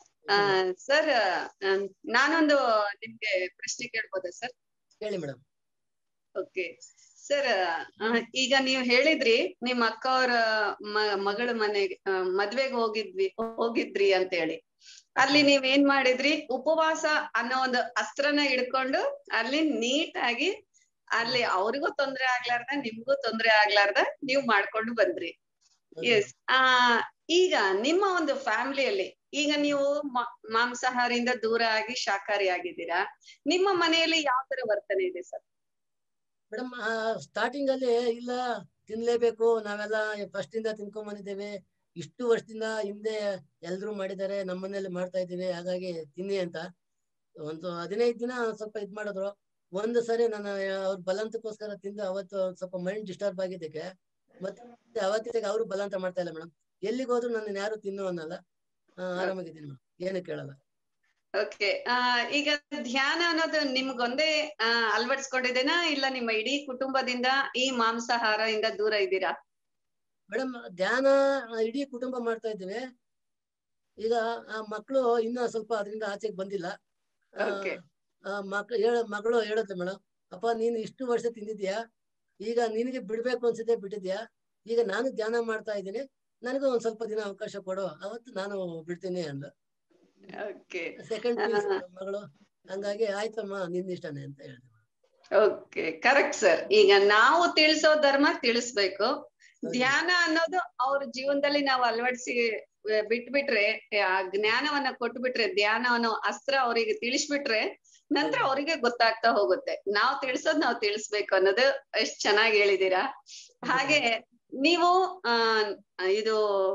sir ನಾನೊಂದು ನಿಮ್ಗೆ ಪ್ರಶ್ನೆ ಕೇಳ್ಬೋದಾ ಸರ್ ಹೇಳಿ ಮೇಡಮ್ ಓಕೆ ಸರ್ ಈಗ ನೀವು ಹೇಳಿದ್ರಿ ನಿಮ್ ಅಕ್ಕ ಅವ್ರ ಮಗಳ ಮನೆಗೆ ಆ, ಮದ್ವೆಗ್ ಹೋಗಿದ್ವಿ ಹೋಗಿದ್ರಿ ಅಂತ ಹೇಳಿ ಅಲ್ಲಿ ನೀವ್ ಏನ್ ಮಾಡಿದ್ರಿ ಉಪವಾಸ ಅನ್ನೋ ಒಂದು ಅಸ್ತ್ರನ ಹಿಡ್ಕೊಂಡು ಅಲ್ಲಿ ನೀಟಾಗಿ ಅಲ್ಲಿ ಅವ್ರಿಗೂ ತೊಂದ್ರೆ ಆಗ್ಲಾರ್ದ ನಿಮ್ಗೂ ತೊಂದ್ರೆ ಆಗ್ಲಾರ್ದ ನೀವ್ ಮಾಡ್ಕೊಂಡು ಬಂದ್ರಿ ಎಸ್ ಆ ಈಗ ನಿಮ್ಮ ಒಂದು ಫ್ಯಾಮಿಲಿಯಲ್ಲಿ ಈಗ ನೀವು ಮ- ಮಾಂಸಾಹಾರಿಯಿಂದ ದೂರ ಆಗಿ ಶಾಕಾಹಾರಿ ಆಗಿದ್ದೀರಾ ನಿಮ್ಮ ಮನೆಯಲ್ಲಿ ಯಾವ ತರ ವರ್ತನೆ ಇದೆ ಸರ್ ಮೇಡಮ್ ಸ್ಟಾರ್ಟಿಂಗ್ ಅಲ್ಲಿ ಇಲ್ಲ ತಿನ್ಲೇಬೇಕು ನಾವೆಲ್ಲ ಫಸ್ಟ್ ಇಂದ ತಿನ್ಕೊಂಡ್ ಬಂದಿದ್ದೇವೆ ಇಷ್ಟು ವರ್ಷದಿಂದ ಹಿಂದೆ ಎಲ್ರು ಮಾಡಿದ್ದಾರೆ ನಮ್ಮ ಮನೇಲಿ ಮಾಡ್ತಾ ಇದ್ದೀವಿ ಹಾಗಾಗಿ ತಿನ್ನಿ ಅಂತ ಒಂದು ಹದಿನೈದು ದಿನ ಸ್ವಲ್ಪ ಇದ್ ಮಾಡಿದ್ರು ಒಂದು ಸರಿ ನಾನು ಅವ್ರ ಬಲಂತಕ್ಕೋಸ್ಕರ ತಿಂದು ಅವತ್ತು ಒಂದ್ ಸ್ವಲ್ಪ ಮೈಂಡ್ ಡಿಸ್ಟರ್ಬ್ ಆಗಿದ್ದಕ್ಕೆ ಮತ್ತೆ ಅವತ್ತಿಗೆ ಅವರು ಬಲಂತ ಮಾಡ್ತಾ ಇಲ್ಲ ಮೇಡಮ್ ಎಲ್ಲಿಗೆ ಹೋದ್ರು ನನ್ನ ಯಾರು ತಿನ್ನು ಅನ್ನಲ್ಲ ಆ, ಆರಾಮಾಗಿದ್ದೀನಿ ಮೇಡಮ್ ಏನು ಕೇಳಲ್ಲ ಓಕೆ ಆ ಈಗ ಧ್ಯಾನ ಅನ್ನೋದು ನಿಮ್ಗೊಂದೇ ಆ ಅಳವಡಿಸ್ಕೊಂಡಿದ್ದೇನಾ ಇಲ್ಲ ನಿಮ್ಮ ಇಡೀ ಕುಟುಂಬದಿಂದ ಈ ಮಾಂಸಾಹಾರದಿಂದ ದೂರ ಇದ್ದೀರಾ ಮೇಡಮ್ ಧ್ಯಾನ ಆ, ಇಡೀ ಕುಟುಂಬ ಮಾಡ್ತಾ ಇದ್ದೀವಿ ಈಗ ಆ ಮಕ್ಕಳು ಇನ್ನ ಸ್ವಲ್ಪ ಅದರಿಂದ ಆಚೆಗೆ ಬಂದಿಲ್ಲ ಆ, Okay. ಆ ಮಕ್ಳು ಹೇಳ ಮಗಳು ಹೇಳಿದ್ಲು ಮೇಡಮ್ ಅಪ್ಪ ನೀನು ಇಷ್ಟು ವರ್ಷ ತಿಂದಿದ್ಯಾ ಈಗ ನಿನಗೆ ಬಿಡ್ಬೇಕು ಅನ್ಸುತ್ತೆ ಬಿಟ್ಟಿದ್ಯಾ ಈಗ ನಾನು ಧ್ಯಾನ ಮಾಡ್ತಾ ಇದ್ದೀನಿ ನನಗೂ ಒಂದ್ ಸ್ವಲ್ಪ ದಿನ ಅವಕಾಶ ಕೊಡು ಅವತ್ತು ನಾನು ಬಿಡ್ತೀನಿ ಅಂದ ಓಕೆ ಸೆಕೆಂಡ್ ಮಗಳು ಹಂಗಾಗಿ ಆಯ್ತಮ್ಮ ನಿನ್ನ ಇಷ್ಟನೇ ಅಂತ ಹೇಳಿದೆ ಓಕೆ ಕರೆಕ್ಟ್ ಸರ್ ಈಗ ನಾವು ತಿಳಿಸೋ ಧರ್ಮ ತಿಳಿಸ್ಬೇಕು ಧ್ಯಾನ ಅನ್ನೋದು ಅವ್ರ ಜೀವನದಲ್ಲಿ ನಾವು ಅಳವಡಿಸಿ ಬಿಟ್ಬಿಟ್ರೆ ಆ ಜ್ಞಾನವನ್ನ ಕೊಟ್ಬಿಟ್ರೆ ಧ್ಯಾನ ಅನ್ನೋ ಅಸ್ತ್ರ ಅವರಿಗೆ ತಿಳಿಸ್ಬಿಟ್ರೆ ನಂತರ ಅವರಿಗೆ ಗೊತ್ತಾಗ್ತಾ ಹೋಗುತ್ತೆ ನಾವ್ ತಿಳಿಸೋದ್ ನಾವ್ ತಿಳಿಸ್ಬೇಕು ಅನ್ನೋದು ಎಷ್ಟ್ ಚೆನ್ನಾಗಿ ಹೇಳಿದೀರಾ ಹಾಗೆ ನೀವು ಆ ಇದು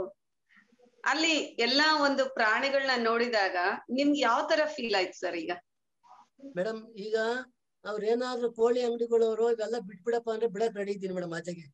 ಅಲ್ಲಿ ಎಲ್ಲಾ ಒಂದು ಪ್ರಾಣಿಗಳನ್ನ ನೋಡಿದಾಗ ನಿಮ್ಗೆ ಯಾವ ತರ ಫೀಲ್ ಆಯ್ತು ಸರ್ ಈಗ ಮೇಡಮ್ ಈಗ ಅವ್ರೇನಾದ್ರೂ ಕೋಳಿ ಅಂಗಡಿಗಳವರು ಇವೆಲ್ಲ ಬಿಟ್ಬಿಡಪ್ಪ ಅಂದ್ರೆ ಬಿಡಕ್ ರೆಡಿ ಇದ್ದೀನಿ ಮೇಡಮ್ ಆಚೆಗೆ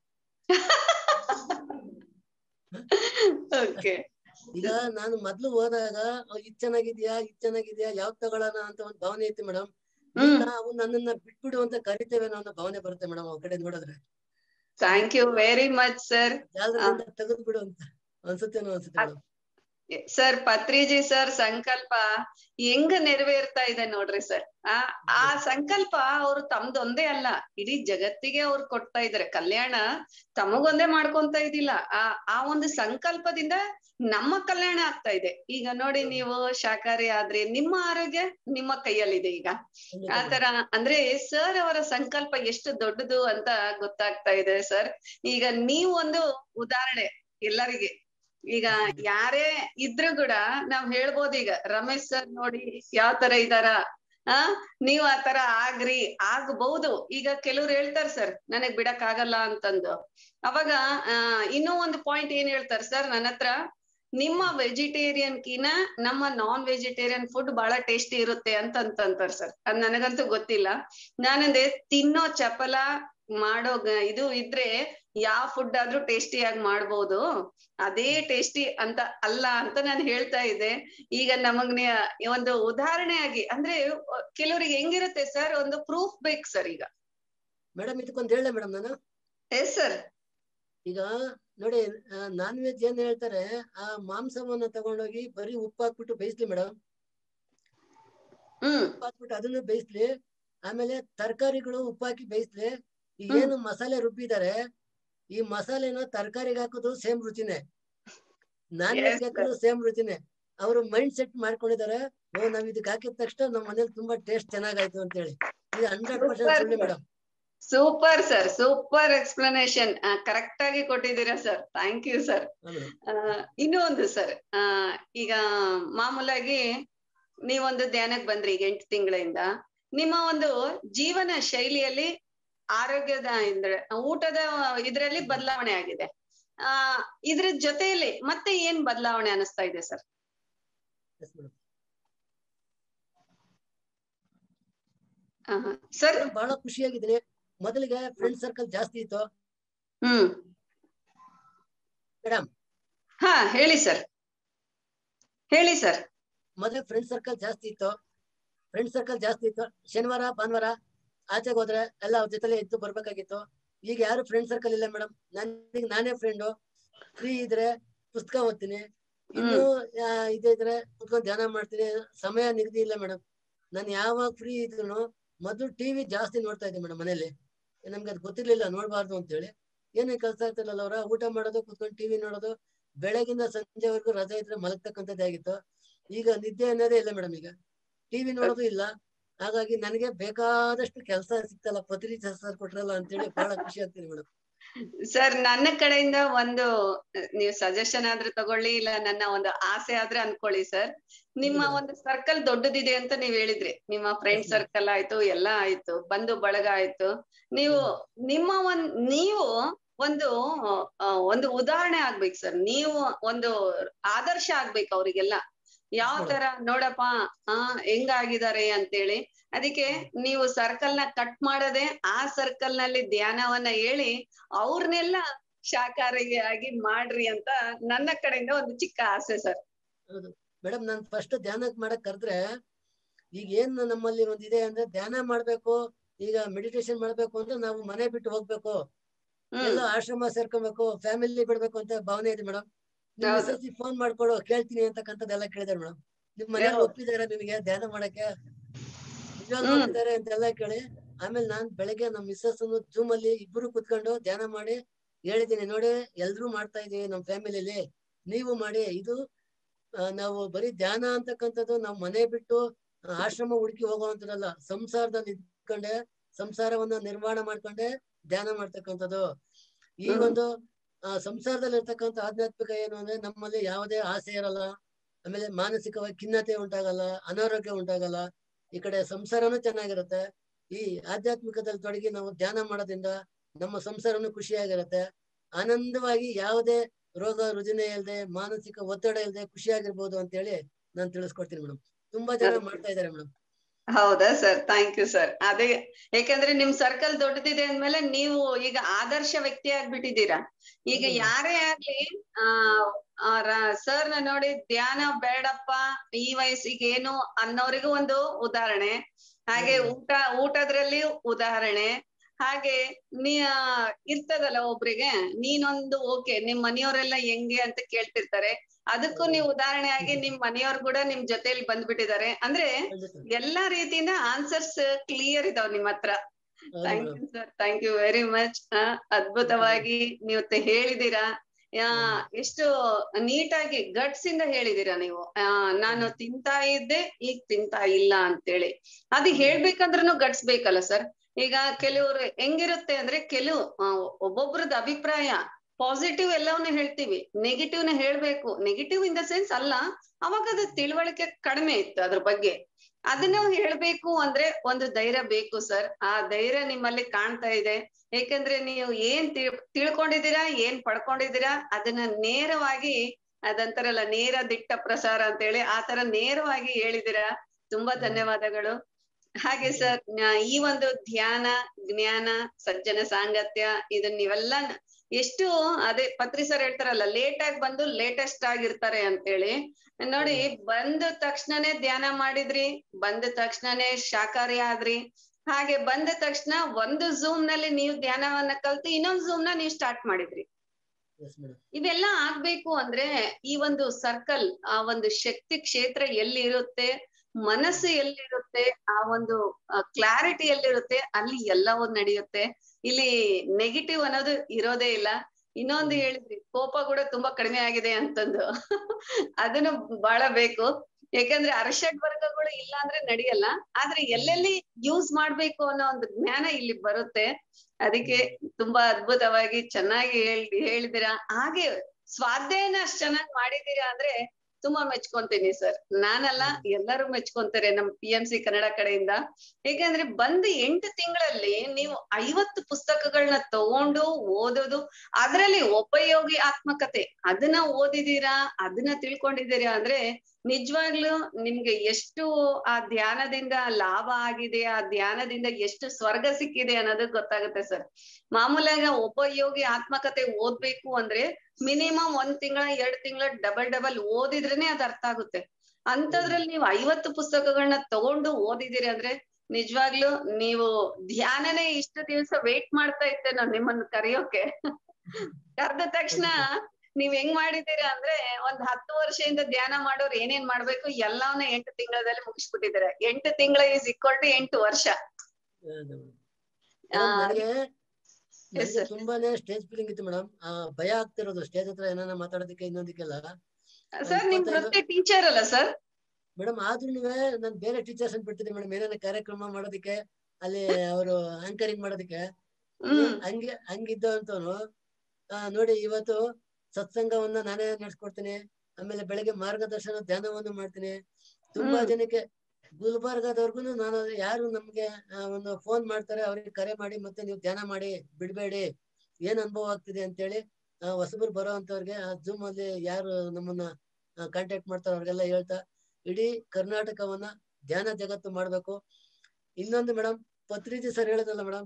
ಓಕೆ ಈಗ ನಾನು ಮೊದ್ಲು ಹೋದಾಗ ಅವ್ ಇದ್ ಚೆನ್ನಾಗಿದ್ಯಾ ಇದ್ ಚೆನ್ನಾಗಿದ್ಯಾ ಯಾವ್ ತಗೊಳ್ಳೋಣ ಅಂತ ಒಂದ್ ಭಾವನೆ ಐತಿ ಮೇಡಮ್ ಹ್ಮ್ ಅವು ನನ್ನನ್ನ ಬಿಟ್ಬಿಡು ಅಂತ ಕರಿತೇವೇನೋ ಅನ್ನೋ ಭಾವನೆ ಬರುತ್ತೆ ಮೇಡಮ್ ಆ ಕಡೆ ನೋಡಿದ್ರೆ thank you very much sir ಜಾಲದಿಂದ ತೆಗೆದು ಬಿಡು ಅಂತ ಅನ್ಸುತ್ತೇನೋ ಅನ್ಸುತ್ತೆ ಮೇಡಮ್ ಸರ್ ಪತ್ರಿಜಿ ಸರ್ ಸಂಕಲ್ಪ ಹೆಂಗ್ ನೆರವೇರ್ತಾ ಇದೆ ನೋಡ್ರಿ ಸರ್ ಆ ಆ ಸಂಕಲ್ಪ ಅವ್ರು ತಮ್ದೊಂದೇ ಅಲ್ಲ ಇಡೀ ಜಗತ್ತಿಗೆ ಅವ್ರು ಕೊಡ್ತಾ ಇದಾರೆ ಕಲ್ಯಾಣ ತಮಗೊಂದೇ ಮಾಡ್ಕೊಂತ ಇದಿಲ್ಲ ಆ ಆ ಒಂದು ಸಂಕಲ್ಪದಿಂದ ನಮ್ಮ ಕಲ್ಯಾಣ ಆಗ್ತಾ ಇದೆ ಈಗ ನೋಡಿ ನೀವು ಶಾಕಾಹಾರಿ ಆದ್ರೆ ನಿಮ್ಮ ಆರೋಗ್ಯ ನಿಮ್ಮ ಕೈಯಲ್ಲಿದೆ ಈಗ ಖಂಡಿತ ಆತರ ಅಂದ್ರೆ ಸರ್ ಅವರ ಸಂಕಲ್ಪ ಎಷ್ಟು ದೊಡ್ಡದು ಅಂತ ಗೊತ್ತಾಗ್ತಾ ಇದೆ ಸರ್ ಈಗ ನೀವು ಒಂದು ಉದಾಹರಣೆ ಎಲ್ಲರಿಗೆ ಈಗ ಯಾರೇ ಇದ್ರು ಕೂಡ ನಾವ್ ಹೇಳ್ಬೋದು ಈಗ ರಮೇಶ್ ಸರ್ ನೋಡಿ ಯಾವ ತರ ಇದಾರ ಆ ನೀವ್ ಆ ತರ ಆಗ್ರಿ ಆಗ್ಬಹುದು ಈಗ ಕೆಲವ್ರು ಹೇಳ್ತಾರೆ ಸರ್ ನನಗ್ ಬಿಡಕ್ ಆಗಲ್ಲ ಅಂತಂದು ಅವಾಗ ಆ ಇನ್ನೂ ಒಂದು ಪಾಯಿಂಟ್ ಏನ್ ಹೇಳ್ತಾರೆ ಸರ್ ನನ್ನ ಹತ್ರ ನಿಮ್ಮ ವೆಜಿಟೇರಿಯನ್ ಕಿನ ನಮ್ಮ ನಾನ್ ವೆಜಿಟೇರಿಯನ್ ಫುಡ್ ಬಹಳ ಟೇಸ್ಟಿ ಇರುತ್ತೆ ಅಂತ ಅಂತಂತಾರ ಸರ್ ಅದ್ ನನಗಂತೂ ಗೊತ್ತಿಲ್ಲ ನಾನಂದೆ ತಿನ್ನೋ ಚಪಲ ಮಾಡೋ ಗ- ಇದು ಇದ್ರೆ ಯಾವ ಫುಡ್ ಆದ್ರೂ ಟೇಸ್ಟಿಯಾಗಿ ಮಾಡ್ಬೋದು ಅದೇ ಟೇಸ್ಟಿ ಅಂತ ಅಲ್ಲ ಅಂತ ನಾನು ಹೇಳ್ತಾ ಇದ್ದೆ ಈಗ ನಮಗ್ ನಿ- ಒಂದು ಉದಾಹರಣೆಯಾಗಿ ಅಂದ್ರೆ ಕೆಲವರಿಗೆ ಹೆಂಗಿರುತ್ತೆ ಸರ್ ಒಂದು ಪ್ರೂಫ್ ಬೇಕು ಸರ್ ಈಗ ಮೇಡಮ್ ಇದಕ್ಕೊಂದು ಹೇಳ ಮೇಡಮ್ ನಾನು ಎಸ್ ಸರ್ ಈಗ ನೋಡಿ ನಾನ್ ವೆಜ್ ಏನ್ ಹೇಳ್ತಾರೆ ಆ ಮಾಂಸವನ್ನ ತಗೊಂಡೋಗಿ ಬರೀ ಉಪ್ಪು ಹಾಕ್ಬಿಟ್ಟು ಬೇಯಿಸ್ಲಿ ಮೇಡಮ್ ಹ್ಮ್ ಉಪ್ಪು ಹಾಕ್ಬಿಟ್ಟು ಅದನ್ನು ಬೇಯಿಸ್ಲಿ ಆಮೇಲೆ ತರಕಾರಿಗಳು ಉಪ್ಪು ಹಾಕಿ ಬೇಯಿಸ್ಲಿ ಈಗ ಹ್ಮ್. ಏನು ಮಸಾಲೆ ರುಬ್ಬಿದ್ದಾರೆ ಈ ಮಸಾಲೆನ ತರಕಾರಿಗೆ ಹಾಕೋದು ಸೇಮ್ ರುಚಿನೇ ನಾನ್ Yes, ವೆಜ್ ಹಾಕೋದು ಸೇಮ್ ರುಚಿನೇ ಅವರು ಮೈಂಡ್ ಸೆಟ್ ಮಾಡ್ಕೊಂಡಿದ್ದಾರೆ ಓ ನಾವ್ ಇದಕ್ಕೆ ಹಾಕಿದ ತಕ್ಷಣ ನಮ್ಮ ಮನೇಲಿ ತುಂಬಾ ಟೇಸ್ಟ್ ಚೆನ್ನಾಗಾಯ್ತು ಅಂತ ಹೇಳಿ ಇದು ಹಂಡ್ರೆಡ್ ಪರ್ಸೆಂಟ್ Super, ಸುಳ್ಳು sir. Madam super sir super explanation correct ಆಗಿ ಕೊಟ್ಟಿದ್ದೀರಾ ಸರ್ ಥ್ಯಾಂಕ್ ಯು ಸರ್ ಇನ್ನೂ ಒಂದು ಸರ್ ಆ ಈಗ ಮಾಮೂಲಾಗಿ ನೀವೊಂದು ಧ್ಯಾನಕ್ಕೆ ಬಂದ್ರಿ ಈಗ ಎಂಟು ತಿಂಗಳಿಂದ ನಿಮ್ಮ ಒಂದು ಜೀವನ ಶೈಲಿಯಲ್ಲಿ ಆರೋಗ್ಯದ ಅಂದ್ರೆ ಊಟದ ಇದ್ರಲ್ಲಿ ಬದಲಾವಣೆ ಆಗಿದೆ ಆ ಇದ್ರ ಜೊತೆಯಲ್ಲಿ ಮತ್ತೆ ಏನ್ ಬದಲಾವಣೆ ಅನಿಸ್ತಾ ಇದೆ ಸರ್ ಸರ್ ಬಹಳ ಖುಷಿಯಾಗಿದ್ದೀನಿ ಮೊದಲಿಗೆ ಫ್ರೆಂಡ್ ಸರ್ಕಲ್ ಜಾಸ್ತಿ ಇತ್ತು ಹ್ಮ್ ಮೇಡಮ್ ಹಾ ಹೇಳಿ ಸರ್ ಹೇಳಿ ಸರ್ ಮೊದಲು ಫ್ರೆಂಡ್ ಸರ್ಕಲ್ ಜಾಸ್ತಿ ಇತ್ತು ಫ್ರೆಂಡ್ ಸರ್ಕಲ್ ಜಾಸ್ತಿ ಇತ್ತು ಶನಿವಾರ ಭಾನುವಾರ ಆಚೆಗೆ ಹೋದ್ರೆ ಎಲ್ಲ ಅವ್ರ ಜೊತೆಲೆ ಇದ್ದು ಬರ್ಬೇಕಾಗಿತ್ತು ಈಗ ಯಾರು ಫ್ರೆಂಡ್ ಸರ್ಕಲ್ ಇಲ್ಲ ಮೇಡಮ್ ನನಗೆ ನಾನೇ ಫ್ರೆಂಡು ಫ್ರೀ ಇದ್ರೆ ಪುಸ್ತಕ ಓದ್ತೀನಿ ಇನ್ನು ಆ, ಇದೇ ಇದ್ರೆ ಕುತ್ಕೊಂಡು ಧ್ಯಾನ ಮಾಡ್ತೀನಿ ಸಮಯ ನಿಗದಿ ಇಲ್ಲ ಮೇಡಮ್ ನಾನು ಯಾವಾಗ ಫ್ರೀ ಇದ್ರು ಮೊದಲು ಟಿವಿ ಜಾಸ್ತಿ ನೋಡ್ತಾ ಇದ್ದೆ ಮೇಡಮ್ ಮನೇಲಿ ನಮ್ಗೆ ಅದು ಗೊತ್ತಿರ್ಲಿಲ್ಲ ನೋಡ್ಬಾರ್ದು ಅಂತ ಹೇಳಿ ಏನೇ ಕೆಲಸ ಆಗ್ತಿರ್ಲಿಲ್ಲ ಅವ್ರ ಊಟ ಮಾಡೋದು ಕುತ್ಕೊಂಡು ಟಿವಿ ನೋಡೋದು ಬೆಳಗಿಂದ ಸಂಜೆವರೆಗೂ ರಜೆ ಇದ್ರೆ ಮಲಗ್ತಕ್ಕಂಥದ್ದೇ ಆಗಿತ್ತು ಈಗ ನಿದ್ದೆ ಅನ್ನೋದೇ ಇಲ್ಲ ಮೇಡಮ್ ಈಗ ಟಿವಿ ನೋಡೋದು ಇಲ್ಲ ಹಾಗಾಗಿ ನನಗೆ ಬೇಕಾದಷ್ಟು ಕೆಲಸ ಸಿಕ್ತಲ್ಲ ಪತ್ರಿ ಸರ್ ಕೊಟ್ರಲ್ಲ ಅಂತೇಳಿ ಬಹಳ ಖುಷಿ ಆಗ್ತೀನಿ ಮೇಡಮ್ ಸರ್ ನನ್ನ ಕಡೆಯಿಂದ ಒಂದು ನೀವು ಸಜೆಷನ್ ಆದ್ರೆ ತಗೊಳ್ಳಿ ಇಲ್ಲ ನನ್ನ ಒಂದು ಆಸೆ ಆದ್ರೆ ಅನ್ಕೊಳ್ಳಿ ಸರ್ ನಿಮ್ಮ ಹ್ಮ್. ಒಂದು ಸರ್ಕಲ್ ದೊಡ್ಡದಿದೆ ಅಂತ ನೀವ್ ಹೇಳಿದ್ರಿ ನಿಮ್ಮ ಫ್ರೆಂಡ್ ಹ್ಮ್. ಸರ್ಕಲ್ ಆಯ್ತು ಎಲ್ಲ ಆಯ್ತು ಬಂಧು ಬಳಗ ಆಯ್ತು ನೀವು ನಿಮ್ಮ ಒಂದ್ ನೀವು ಒಂದು ಆ, ಒಂದು ಉದಾಹರಣೆ ಆಗ್ಬೇಕು ಸರ್ ನೀವು ಒಂದು ಆದರ್ಶ ಆಗ್ಬೇಕು ಅವರಿಗೆಲ್ಲ ಯಾವ ಹೌದು. ತರ ನೋಡಪ್ಪ ಆ ಹೆಂಗಾಗಿದ್ದಾರೆ ಅಂತೇಳಿ ಅದಕ್ಕೆ ನೀವು ಸರ್ಕಲ್ ನ ಕಟ್ ಮಾಡದೆ ಆ ಸರ್ಕಲ್ ನಲ್ಲಿ ಧ್ಯಾನವನ್ನ ಹೇಳಿ ಅವ್ರನ್ನೆಲ್ಲ ಶಾಕಾಹಾರಿ ಆಗಿ ಮಾಡ್ರಿ ಅಂತ ನನ್ನ ಕಡೆಯಿಂದ ಒಂದು ಚಿಕ್ಕ ಆಸೆ ಸರ್ ಹೌದು ಮೇಡಮ್ ನಾನು ಫಸ್ಟ್ ಧ್ಯಾನ ಮಾಡಕ್ ಕರೆದ್ರೆ ಈಗ ಏನ್ ನಮ್ಮಲ್ಲಿ ಒಂದ್ ಇದೆ ಅಂದ್ರೆ ಧ್ಯಾನ ಮಾಡ್ಬೇಕು ಈಗ ಮೆಡಿಟೇಷನ್ ಮಾಡ್ಬೇಕು ಅಂದ್ರೆ ನಾವು ಮನೆ ಬಿಟ್ಟು ಹೋಗ್ಬೇಕು ಹ್ಮ್ ಎಲ್ಲ ಆಶ್ರಮ ಸೇರ್ಕೊಬೇಕು ಫ್ಯಾಮಿಲಿ ಬಿಡ್ಬೇಕು ಅಂತ ಭಾವನೆ ಇದೆ ಮೇಡಮ್ ನಿಮ್ ಹೌದು. ಮಿಸ್ಸಸ್ ಫೋನ್ ಮಾಡ್ಕೊಡು ಕೇಳ್ತೀನಿ ಅಂತಕ್ಕಂಥದ್ದೆಲ್ಲ ಕೇಳಿದಾರೆ ಮೇಡಮ್ ನಿಮ್ ಮನೇಲಿ ಹೌದು. ಒಪ್ಪಿದಾರೆ ನಿಮಗೆ ಧ್ಯಾನ ಮಾಡಕ್ಕೆ ನಿಜವಾಗ್ಲೂ ಹ್ಮ್. ಒಪ್ಪಿದ್ದಾರೆ ಅಂತೆಲ್ಲ ಕೇಳಿ ಆಮೇಲೆ ನಾನ್ ಬೆಳಗ್ಗೆ ನಮ್ ಮಿಸ್ಸಸ್ ಜೂಮ್ ಅಲ್ಲಿ ಇಬ್ರು ಕುತ್ಕೊಂಡು ಧ್ಯಾನ ಮಾಡಿ ಹೇಳಿದೀನಿ ನೋಡಿ ಎಲ್ರೂ ಮಾಡ್ತಾ ಇದೀವಿ ನಮ್ ಫ್ಯಾಮಿಲಿಲಿ ನೀವು ಮಾಡಿ ಇದು ಆ, ನಾವು ಬರೀ ಧ್ಯಾನ ಅಂತಕ್ಕಂಥದ್ದು ನಾವು ಮನೆ ಬಿಟ್ಟು ಆ, ಆಶ್ರಮ ಹುಡುಕಿ ಹೋಗುವಂತದಲ್ಲ ಸಂಸಾರದಲ್ಲಿ ಇದ್ಕೊಂಡೆ ಸಂಸಾರವನ್ನ ನಿರ್ಮಾಣ ಮಾಡ್ಕೊಂಡೆ ಧ್ಯಾನ ಮಾಡ್ತಕ್ಕಂಥದ್ದು ಈ ಹ್ಮ್. ಒಂದು ಆ, ಸಂಸಾರದಲ್ಲಿ ಇರ್ತಕ್ಕಂಥ ಆಧ್ಯಾತ್ಮಿಕ ಏನು ಅಂದ್ರೆ ನಮ್ಮಲ್ಲಿ ಯಾವುದೇ ಆಸೆ ಇರಲ್ಲ ಆಮೇಲೆ ಮಾನಸಿಕವಾಗಿ ಖಿನ್ನತೆ ಉಂಟಾಗಲ್ಲ ಅನಾರೋಗ್ಯ ಉಂಟಾಗಲ್ಲ ಈ ಕಡೆ ಸಂಸಾರನೂ ಚೆನ್ನಾಗಿರುತ್ತೆ ಈ ಆಧ್ಯಾತ್ಮಿಕದಲ್ಲಿ ತೊಡಗಿ ನಾವು ಧ್ಯಾನ ಮಾಡೋದ್ರಿಂದ ನಮ್ಮ ಸಂಸಾರನು ಖುಷಿಯಾಗಿರುತ್ತೆ ಆನಂದವಾಗಿ ಯಾವುದೇ ರೋಗ ರುಜಿನ ಇಲ್ಲದೆ ಮಾನಸಿಕ ಒತ್ತಡ ಇಲ್ಲದೆ ಖುಷಿಯಾಗಿರ್ಬೋದು ಅಂತ ಹೇಳಿ ನಾನು ತಿಳಿಸ್ಕೊಡ್ತೀನಿ ಮೇಡಮ್ ತುಂಬಾ ಜನ Okay. ಮಾಡ್ತಾ ಇದ್ದಾರೆ ಮೇಡಮ್ ಹೌದಾ ಸರ್ ಥ್ಯಾಂಕ್ ಯು ಸರ್ ಅದೇ ಯಾಕಂದ್ರೆ ನಿಮ್ ಸರ್ಕಲ್ ದೊಡ್ಡದಿದೆ ಅಂದ್ಮೇಲೆ ನೀವು ಈಗ ಆದರ್ಶ ವ್ಯಕ್ತಿ ಆಗ್ಬಿಟ್ಟಿದ್ದೀರಾ ಈಗ ಹೌದು. ಯಾರೇ ಆಗ್ಲಿ ಆ ಸರ್ ನ ನೋಡಿ ಧ್ಯಾನ ಬೇಡಪ್ಪ ಈ ವಯಸ್ಸಿಗೆ ಏನು ಅನ್ನೋರಿಗೂ ಒಂದು ಉದಾಹರಣೆ ಹಾಗೆ ಹೌದು. ಊಟ ಊಟದ್ರಲ್ಲಿ ಉದಾಹರಣೆ ಹಾಗೆ ನೀ ಆ, ಇರ್ತದಲ್ಲ ಒಬ್ರಿಗೆ ನೀನೊಂದು ಓಕೆ ನಿಮ್ ಮನೆಯವರೆಲ್ಲ ಹೆಂಗೆ ಅಂತ ಕೇಳ್ತಿರ್ತಾರೆ ಅದಕ್ಕೂ ನೀವು ಉದಾಹರಣೆಯಾಗಿ ನಿಮ್ ಮನೆಯವ್ರು ಕೂಡ ನಿಮ್ ಜೊತೆಲಿ ಬಂದ್ಬಿಟ್ಟಿದ್ದಾರೆ ಅಂದ್ರೆ ಖಂಡಿತ ಎಲ್ಲಾ ರೀತಿಯಿಂದ ಆನ್ಸರ್ಸ್ ಕ್ಲಿಯರ್ ಇದಾವ್ ನಿಮ್ ಹತ್ರ ಹೌದು thank madam you sir thank you very much ಅದ್ಭುತವಾಗಿ ನೀವು ತೆ- ಹೇಳಿದೀರಾ ಆ, ಎಷ್ಟು ನೀಟಾಗಿ ಗಟ್ಸ್ ಇಂದ ಹೇಳಿದೀರಾ ನೀವು ಆ, ನಾನು ತಿಂತಾ ಇದ್ದೆ ಈಗ ತಿಂತಾ ಇಲ್ಲ ಅಂತೇಳಿ ಅದು ಹೇಳ್ಬೇಕಂದ್ರೂ ಗಟ್ಸ್ ಬೇಕಲ್ಲ ಸರ್ ಈಗ ಕೆಲವ್ರು ಹೆಂಗಿರುತ್ತೆ ಅಂದ್ರೆ ಕೆಲವು ಆ, ಒಬ್ಬೊಬ್ರದ್ದು ಅಭಿಪ್ರಾಯ ಪಾಸಿಟಿವ್ ಎಲ್ಲವನ್ನೂ ಹೇಳ್ತೀವಿ ನೆಗೆಟಿವ್ ನ ಹೇಳ್ಬೇಕು ನೆಗೆಟಿವ್ ಇನ್ ದ ಸೆನ್ಸ್ ಅಲ್ಲ ಅವಾಗ ಅದು ತಿಳುವಳಿಕೆ ಕಡಿಮೆ ಇತ್ತು ಅದ್ರ ಬಗ್ಗೆ ಅದನ್ನ ಹೇಳ್ಬೇಕು ಅಂದ್ರೆ ಒಂದು ಧೈರ್ಯ ಬೇಕು ಸರ್ ಆ ಧೈರ್ಯ ನಿಮ್ಮಲ್ಲಿ ಕಾಣ್ತಾ ಇದೆ ಏಕೆಂದ್ರೆ ನೀವು ಏನ್ ತಿಳ್- ತಿಳ್ಕೊಂಡಿದ್ದೀರಾ ಏನ್ ಪಡ್ಕೊಂಡಿದ್ದೀರಾ ಅದನ್ನ ನೇರವಾಗಿ ಅದಂತಾರಲ್ಲ ನೇರ ದಿಟ್ಟ ಪ್ರಸಾರ ಅಂತ ಹೇಳಿ ಆ ತರ ನೇರವಾಗಿ ಹೇಳಿದಿರಾ ತುಂಬಾ ಧನ್ಯವಾದಗಳು ಹಾಗೆ ಸರ್ ಈ ಒಂದು ಧ್ಯಾನ ಜ್ಞಾನ ಸಜ್ಜನ ಸಾಂಗತ್ಯ ಇದನ್ನ ನೀವೆಲ್ಲ ನ- ಎಷ್ಟು ಅದೇ ಪತ್ರಿ ಸರ್ ಹೇಳ್ತಾರಲ್ಲ ಲೇಟ್ ಆಗಿ ಬಂದು ಲೇಟೆಸ್ಟ್ ಆಗಿರ್ತಾರೆ ಅಂತೇಳಿ ನೋಡಿ ಬಂದ ತಕ್ಷಣನೇ ಧ್ಯಾನ ಮಾಡಿದ್ರಿ ಬಂದ ತಕ್ಷಣನೇ ಶಾಕಾಹಾರಿ ಆದ್ರಿ ಹಾಗೆ ಬಂದ ತಕ್ಷಣ ಒಂದು ಝೂಮ್ ನಲ್ಲಿ ನೀವು ಧ್ಯಾನವನ್ನ ಕಲ್ತು ಇನ್ನೊಂದು ಝೂಮ್ ನ ನೀವು ಸ್ಟಾರ್ಟ್ ಮಾಡಿದ್ರಿ ಎಸ್ ಮೇಡಮ್ ಇವೆಲ್ಲ ಆಗ್ಬೇಕು ಅಂದ್ರೆ ಈ ಒಂದು ಸರ್ಕಲ್ ಆ ಒಂದು ಶಕ್ತಿ ಕ್ಷೇತ್ರ ಎಲ್ಲಿ ಇರುತ್ತೆ ಮನಸ್ಸು ಎಲ್ಲಿರುತ್ತೆ ಆ ಒಂದು ಕ್ಲಾರಿಟಿ ಎಲ್ಲಿರುತ್ತೆ ಅಲ್ಲಿ ಎಲ್ಲವೂ ನಡೆಯುತ್ತೆ ಇಲ್ಲಿ ನೆಗೆಟಿವ್ ಅನ್ನೋದು ಇರೋದೇ ಇಲ್ಲ ಇನ್ನೊಂದು ಹೇಳಿದ್ರಿ ಕೋಪ ಕೂಡ ತುಂಬಾ ಕಡಿಮೆ ಆಗಿದೆ ಅಂತಂದು ಅದನ್ನು ಬಹಳ ಬೇಕು ಯಾಕಂದ್ರೆ ಅರಷಡ್ ವರ್ಗಗಳು ಇಲ್ಲ ಅಂದ್ರೆ ನಡೆಯಲ್ಲ ಆದ್ರೆ ಎಲ್ಲೆಲ್ಲಿ ಯೂಸ್ ಮಾಡ್ಬೇಕು ಅನ್ನೋ ಒಂದು ಜ್ಞಾನ ಇಲ್ಲಿ ಬರುತ್ತೆ ಅದಕ್ಕೆ ತುಂಬಾ ಅದ್ಭುತವಾಗಿ ಚೆನ್ನಾಗಿ ಹೇಳಿ ಹೇಳಿದಿರಾ ಹಾಗೆ ಸ್ವಾಧ್ಯಾಯನ ಅಷ್ಟ್ ಚೆನ್ನಾಗಿ ಮಾಡಿದೀರಾ ಅಂದ್ರೆ ತುಂಬಾ ಮೆಚ್ಕೊಂತೀನಿ ಸರ್ ನಾನಲ್ಲ ಎಲ್ಲರೂ ಮೆಚ್ಕೊಂತಾರೆ ನಮ್ ಪಿ ಎಂ ಸಿ ಕನ್ನಡ ಕಡೆಯಿಂದ ಯಾಕಂದ್ರೆ ಬಂದ್ ಎಂಟು ತಿಂಗಳಲ್ಲಿ ನೀವು ಐವತ್ತು ಪುಸ್ತಕಗಳನ್ನ ತಗೊಂಡು ಓದೋದು ಅದ್ರಲ್ಲಿ ಉಪಯೋಗಿ ಆತ್ಮಕತೆ ಅದನ್ನ ಓದಿದೀರಾ ಅದನ್ನ ತಿಳ್ಕೊಂಡಿದ್ದೀರಾ ಅಂದ್ರೆ ನಿಜವಾಗ್ಲೂ ನಿಮ್ಗೆ ಎಷ್ಟು ಆ ಧ್ಯಾನದಿಂದ ಲಾಭ ಆಗಿದೆ ಆ ಧ್ಯಾನದಿಂದ ಎಷ್ಟು ಸ್ವರ್ಗ ಸಿಕ್ಕಿದೆ ಅನ್ನೋದು ಗೊತ್ತಾಗುತ್ತೆ ಸರ್ ಮಾಮೂಲಾಗ ಉಪಯೋಗಿ ಆತ್ಮಕತೆ ಓದ್ಬೇಕು ಅಂದ್ರೆ ಮಿನಿಮಮ್ ಒಂದ್ ತಿಂಗಳ ಎರಡ್ ತಿಂಗಳ ಡಬಲ್ ಡಬಲ್ ಓದಿದ್ರೇನೆ ಅದ್ ಅರ್ಥ ಆಗುತ್ತೆ ಅಂತದ್ರಲ್ಲಿ ನೀವು ಐವತ್ತು ಪುಸ್ತಕಗಳನ್ನ ತಗೊಂಡು ಓದಿದಿರಿ ಅಂದ್ರೆ ನಿಜವಾಗ್ಲೂ ನೀವು ಧ್ಯಾನನೇ ಇಷ್ಟು ದಿವಸ ವೇಟ್ ಮಾಡ್ತಾ ಇದ್ದೆ ನಾನು ನಿಮ್ಮನ್ನ ಕರೆಯೋಕೆ ಕರೆದ ತಕ್ಷಣ ನೀವ್ ಹೆಂಗ್ ಮಾಡಿದೀರಾ ಅಂದ್ರೆ ಒಂದ್ ಹತ್ತು ವರ್ಷದಿಂದ ಧ್ಯಾನ ಮಾಡೋರು ಏನೇನ್ ಮಾಡ್ಬೇಕು ಎಲ್ಲವನ್ನ ಎಂಟು ತಿಂಗಳಲ್ಲಿ ಮುಗಿಸ್ಬಿಟ್ಟಿದ್ದಾರೆ ಎಂಟು ತಿಂಗಳ ಈಸ್ ಈಕ್ವಲ್ ಟು ಎಂಟು ವರ್ಷ ಆ, ನನಗೆ Yes, ನನಗೆ sir. ತುಂಬಾನೇ ಸ್ಟೇಜ್ ಫೀಲಿಂಗ್ ಇತ್ತು ಮೇಡಮ್ ಆ ಭಯ ಆಗ್ತಿರೋದು ಸ್ಟೇಜ್ ಹತ್ರ ಏನಾನ ಮಾತಾಡೋದಕ್ಕೆ ಇನ್ನೊಂದಕ್ಕೆಲ್ಲ ಸರ್ ನಿಮ್ ಇಪ್ಪತ್ತೈದು- ವೃತ್ತಿ ಟೀಚರ್ ಅಲ್ಲ ಸರ್ ಮೇಡಮ್ ಆದ್ರೂ ನಾನು ಬೇರೆ ಟೀಚರ್ಸ್ ಅಂತ ಬಿಡ್ತಿದ್ದೆ ಮೇಡಮ್ ಏನೇನ ಕಾರ್ಯಕ್ರಮ ಮಾಡೋದಕ್ಕೆ ಅಲ್ಲಿ ಅವರು ಆಂಕರಿಂಗ್ ಮಾಡೋದಕ್ಕೆ ಹ್ಮ್ ಹಂಗೆ ಹಂಗಿದ್ದವಂತವನು ಆ ನೋಡಿ ಇವತ್ತು ಸತ್ಸಂಗವನ್ನ ನಾನೇ ನಡೆಸ್ಕೊಡ್ತೀನಿ ಆಮೇಲೆ ಬೆಳಗ್ಗೆ ಮಾರ್ಗದರ್ಶನ ಧ್ಯಾನವನ್ನು ಮಾಡ್ತೀನಿ ತುಂಬಾ ಹ್ಮ್. ಜನಕ್ಕೆ ಗುಲ್ಬರ್ಗದವರ್ಗು ನಾನು ಯಾರು ನಮ್ಗೆ ಆ, ಒಂದು ಫೋನ್ ಮಾಡ್ತಾರೆ ಅವ್ರಿಗೆ ಕರೆ ಮಾಡಿ ಮತ್ತೆ ನೀವು ಧ್ಯಾನ ಮಾಡಿ ಬಿಡ್ಬೇಡಿ ಏನ್ ಅನುಭವ ಆಗ್ತಿದೆ ಅಂತೇಳಿ ಆ, ಹೊಸಬರು ಬರೋ ಅಂತವ್ರಿಗೆ ಆ ಜೂಮ್ ಅಲ್ಲಿ ಯಾರು ನಮ್ಮನ್ನ ಕಾಂಟ್ಯಾಕ್ಟ್ ಮಾಡ್ತಾರೋ ಅವ್ರಿಗೆಲ್ಲ ಹೇಳ್ತಾ ಇಡೀ ಕರ್ನಾಟಕವನ್ನ ಧ್ಯಾನ ಜಗತ್ತು ಮಾಡ್ಬೇಕು ಇನ್ನೊಂದು ಮೇಡಮ್ ಪತ್ರಿಜಿ ಸರ್ ಹೇಳದಲ್ಲ ಮೇಡಮ್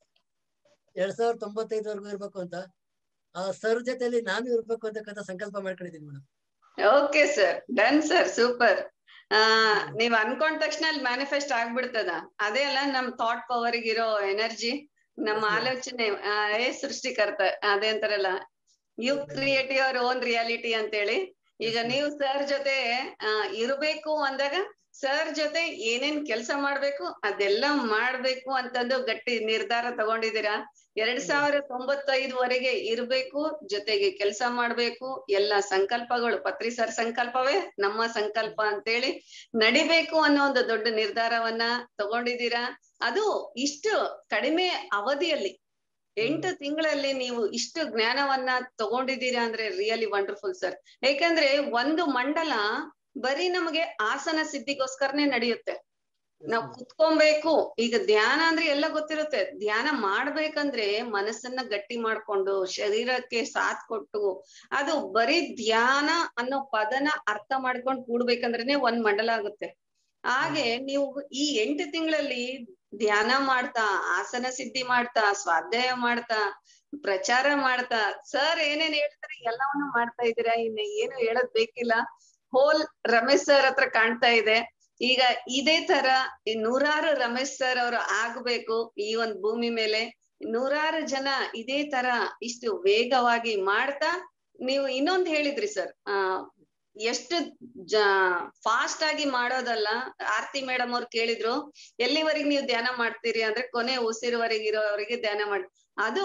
ಎರಡ್ ಸಾವಿರದ ತೊಂಬತ್ತೈದವರೆಗೂ ಇರ್ಬೇಕು ಅಂತ ಆ ಸರ್ ಜೊತೆಲಿ ನಾನು ಇರ್ಬೇಕು ಅಂತಕ್ಕಂಥ ಸಂಕಲ್ಪ ಮಾಡ್ಕೊಂಡಿದ್ದೀನಿ madam okay sir done sir super ಆ ನೀವ್ ಅನ್ಕೊಂಡ ತಕ್ಷಣ ಅಲ್ಲಿ ಮ್ಯಾನಿಫೆಸ್ಟ್ ಆಗ್ಬಿಡ್ತದ ಅದೇ ಅಲ್ಲ ನಮ್ ಥಾಟ್ ಪವರ್ ಇರೋ ಎನರ್ಜಿ ನಮ್ಮ Yes, ma'am. ಆಲೋಚನೆ ಆ, ಏ ಸೃಷ್ಟಿಕರ್ತ ಅದೇ ಅಂತಾರಲ್ಲ you create your own reality ಅಂತೇಳಿ ಈಗ Yes, ma'am. ನೀವು ಸರ್ ಜೊತೆ ಆ, ಇರ್ಬೇಕು ಅಂದಾಗ ಸರ್ ಜೊತೆ ಏನೇನ್ ಕೆಲಸ ಮಾಡ್ಬೇಕು ಅದೆಲ್ಲ ಮಾಡ್ಬೇಕು ಅಂತಂದು ಗಟ್ಟಿ ನಿರ್ಧಾರ ತಗೊಂಡಿದ್ದೀರಾ ಎರಡ್ ಹ್ಮ್. ಸಾವಿರದ ತೊಂಬತ್ತೈದವರೆಗೆ ಇರ್ಬೇಕು ಜೊತೆಗೆ ಕೆಲಸ ಮಾಡ್ಬೇಕು ಎಲ್ಲ ಸಂಕಲ್ಪಗಳು ಪತ್ರಿ ಸರ್ ಸಂಕಲ್ಪವೇ ನಮ್ಮ ಸಂಕಲ್ಪ ಅಂತೇಳಿ ನಡಿಬೇಕು ಅನ್ನೋ ಒಂದು ದೊಡ್ಡ ನಿರ್ಧಾರವನ್ನ ತಗೊಂಡಿದ್ದೀರಾ ಅದು ಇಷ್ಟು ಕಡಿಮೆ ಅವಧಿಯಲ್ಲಿ ಎಂಟು ತಿಂಗಳಲ್ಲಿ ನೀವು ಇಷ್ಟು ಜ್ಞಾನವನ್ನ ತಗೊಂಡಿದ್ದೀರಾ ಅಂದ್ರೆ ರಿಯಲಿ ವಂಡರ್ಫುಲ್ ಸರ್ ಯಾಕಂದ್ರೆ ಒಂದು ಮಂಡಲ ಬರೀ ನಮಗೆ ಆಸನ ಸಿದ್ಧಿಗೋಸ್ಕರನೇ ನಡೆಯುತ್ತೆ ನಾವ್ ಕುತ್ಕೊಬೇಕು ಈಗ ಧ್ಯಾನ ಅಂದ್ರೆ ಎಲ್ಲ ಗೊತ್ತಿರುತ್ತೆ ಧ್ಯಾನ ಮಾಡ್ಬೇಕಂದ್ರೆ ಮನಸ್ಸನ್ನ ಗಟ್ಟಿ ಮಾಡ್ಕೊಂಡು ಶರೀರಕ್ಕೆ ಸಾಥ್ ಕೊಟ್ಟು ಅದು ಬರೀ ಧ್ಯಾನ ಅನ್ನೋ ಪದನ ಅರ್ಥ ಮಾಡ್ಕೊಂಡು ಕೂಡ್ಬೇಕಂದ್ರೇನೆ ಒಂದ್ ಮಂಡಲ ಆಗುತ್ತೆ ಹಾಗೆ ನೀವು ಈ ಎಂಟು ತಿಂಗಳಲ್ಲಿ ಧ್ಯಾನ ಮಾಡ್ತಾ ಆಸನ ಸಿದ್ಧಿ ಮಾಡ್ತಾ ಸ್ವಾಧ್ಯಾಯ ಮಾಡ್ತಾ ಪ್ರಚಾರ ಮಾಡ್ತಾ ಸರ್ ಏನೇನ್ ಹೇಳ್ತಾರೆ ಎಲ್ಲವನ್ನು ಮಾಡ್ತಾ ಇದ್ದೀರಾ ಇನ್ನು ಏನು ಹೇಳೋದ್ ಬೇಕಿಲ್ಲ ಹೋಲ್ ರಮೇಶ್ ಸರ್ ಹತ್ರ ಕಾಣ್ತಾ ಇದೆ ಈಗ ಇದೇ ತರ ಈ ನೂರಾರು ರಮೇಶ್ ಸರ್ ಅವರು ಆಗ್ಬೇಕು ಈ ಒಂದ್ ಭೂಮಿ ಮೇಲೆ ನೂರಾರು ಜನ ಇದೇ ತರ ಇಷ್ಟು ವೇಗವಾಗಿ ಮಾಡ್ತಾ ನೀವು ಇನ್ನೊಂದ್ ಹೇಳಿದ್ರಿ ಸರ್ ಆ ಎಷ್ಟು ಜ ಫಾಸ್ಟ್ ಆಗಿ ಮಾಡೋದಲ್ಲ ಆರ್ತಿ ಮೇಡಮ್ ಅವ್ರು ಕೇಳಿದ್ರು ಎಲ್ಲಿವರೆಗೆ ನೀವು ಧ್ಯಾನ ಮಾಡ್ತೀರಿ ಅಂದ್ರೆ ಕೊನೆ ಉಸಿರುವರೆಗೆ ಇರೋವರೆಗೆ ಧ್ಯಾನ ಮಾಡಿ ಅದು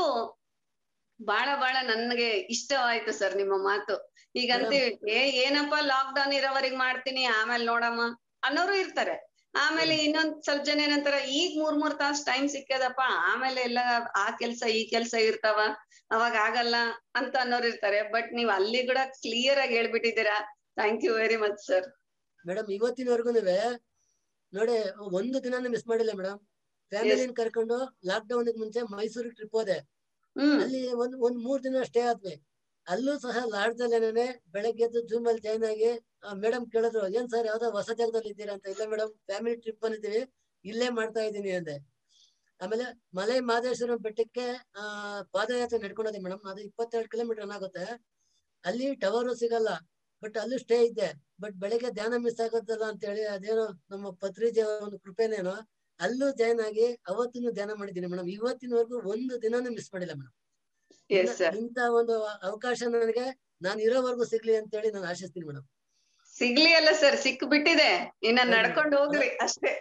ಬಹಳ ಬಹಳ ನನ್ಗೆ ಇಷ್ಟವಾಯ್ತು ಸರ್ ನಿಮ್ಮ ಮಾತು ಈಗಂತೀವಿ ಏ ಏನಪ್ಪಾ ಲಾಕ್ ಡೌನ್ ಇರೋವರೆಗೆ ಮಾಡ್ತೀನಿ ಆಮೇಲೆ ನೋಡಮ್ಮ ಅನ್ನೋರು ಇರ್ತಾರೆ ಆಮೇಲೆ ಇನ್ನೊಂದ್ ಸ್ವಲ್ಪ ಜನ ಏನಂತಾರ ಈಗ ಮೂರ್ ಮೂರ್ ತಾಸ್ ಟೈಮ್ ಸಿಕ್ಕದಪ್ಪ ಆಮೇಲೆ ಎಲ್ಲ ಆ ಕೆಲ್ಸ ಈ ಕೆಲ್ಸ ಇರ್ತಾವ ಅವಾಗ ಆಗಲ್ಲ ಅಂತ ಅನ್ನೋರು ಇರ್ತಾರೆ ಬಟ್ ನೀವ್ ಅಲ್ಲಿ ಕೂಡ ಕ್ಲಿಯರ್ ಆಗಿ ಹೇಳ್ಬಿಟ್ಟಿದ್ದೀರಾ thank you very much sir madam ಇವತ್ತಿನವರೆಗೂ ನೋಡಿ ಒಂದು ದಿನಾನು ಮಿಸ್ ಮಾಡಿಲ್ಲ ಮೇಡಮ್ ಫ್ಯಾಮಿಲಿನ ಕರ್ಕೊಂಡು ಲಾಕ್ ಡೌನ್ ಮುಂಚೆ ಮೈಸೂರಿಗೆ ಟ್ರಿಪ್ ಹೋದೆ ಹ್ಮ್ ಅಲ್ಲಿ ಒಂದ್ ಒಂದ್ ಮೂರ್ ದಿನ ಸ್ಟೇ ಆದ್ವಿ ಅಲ್ಲೂ ಸಹ ಲಾಡ್ಜಲ್ಲೇನೆ ಬೆಳಗ್ಗೆ ಎದ್ದು ಜೂಮ್ ಅಲ್ಲಿ ಜಾಯ್ನ್ ಆಗಿ ಮೇಡಮ್ ಕೇಳಿದ್ರು ಏನ್ ಸರ್ ಯಾವ್ದೋ ಹೊಸ ಜಾಗದಲ್ಲಿ ಇದ್ದೀರಾ ಅಂತ ಇಲ್ಲ ಮೇಡಮ್ ಫ್ಯಾಮಿಲಿ ಟ್ರಿಪ್ ಬಂದಿದ್ದೀವಿ ಇಲ್ಲೇ ಮಾಡ್ತಾ ಇದ್ದೀನಿ ಅಂದೆ ಆಮೇಲೆ ಮಲೆ ಮಹದೇಶ್ವರ ಬೆಟ್ಟಕ್ಕೆ ಆ ಪಾದಯಾತ್ರೆ ನಡ್ಕೊಂಡೋದೆ ಮೇಡಮ್ ಅದು ಇಪ್ಪತ್ತೆರಡು ಕಿಲೋಮೀಟರ್ ಆಗುತ್ತೆ ಅಲ್ಲಿ ಟವರು ಸಿಗಲ್ಲ ಬಟ್ ಅಲ್ಲೂ ಸ್ಟೇ ಇದ್ದೆ ಬಟ್ ಬೆಳಗ್ಗೆ ಧ್ಯಾನ ಮಿಸ್ ಆಗೋದಲ್ಲ ಅಂತ ಹೇಳಿ ಅದೇನೋ ನಮ್ಮ ಪತ್ರಿಜಿ ಅವರ ಒಂದು ಕೃಪೆನೇನೋ ಅಲ್ಲೂ ಜಾಯ್ನ್ ಆಗಿ ಅವತ್ತಿನ ಧ್ಯಾನ ಮಾಡಿದ್ದೀನಿ ಮೇಡಮ್ ಇವತ್ತಿನವರೆಗೂ ಒಂದು ದಿನಾನು ಮಿಸ್ ಮಾಡಿಲ್ಲ ಮೇಡಮ್ ಎಸ್ ಸರ್ ಇಂತ ಒಂದು ಅವಕಾಶ ನನಗೆ ನಾನು ಇರೋವರೆಗೂ ಸಿಗ್ಲಿ ಅಂತ ಹೇಳಿ ನಾನು ಆಶಿಸ್ತೀನಿ ಮೇಡಮ್ ಸಿಗ್ಲಿ ಅಲ್ಲ ಸರ್ ಸಿಕ್ ಬಿಟ್ಟಿದೆ ಇನ್ನ ಹೌದು. ನಡ್ಕೊಂಡು ಹೋಗ್ರಿ ಅಷ್ಟೇ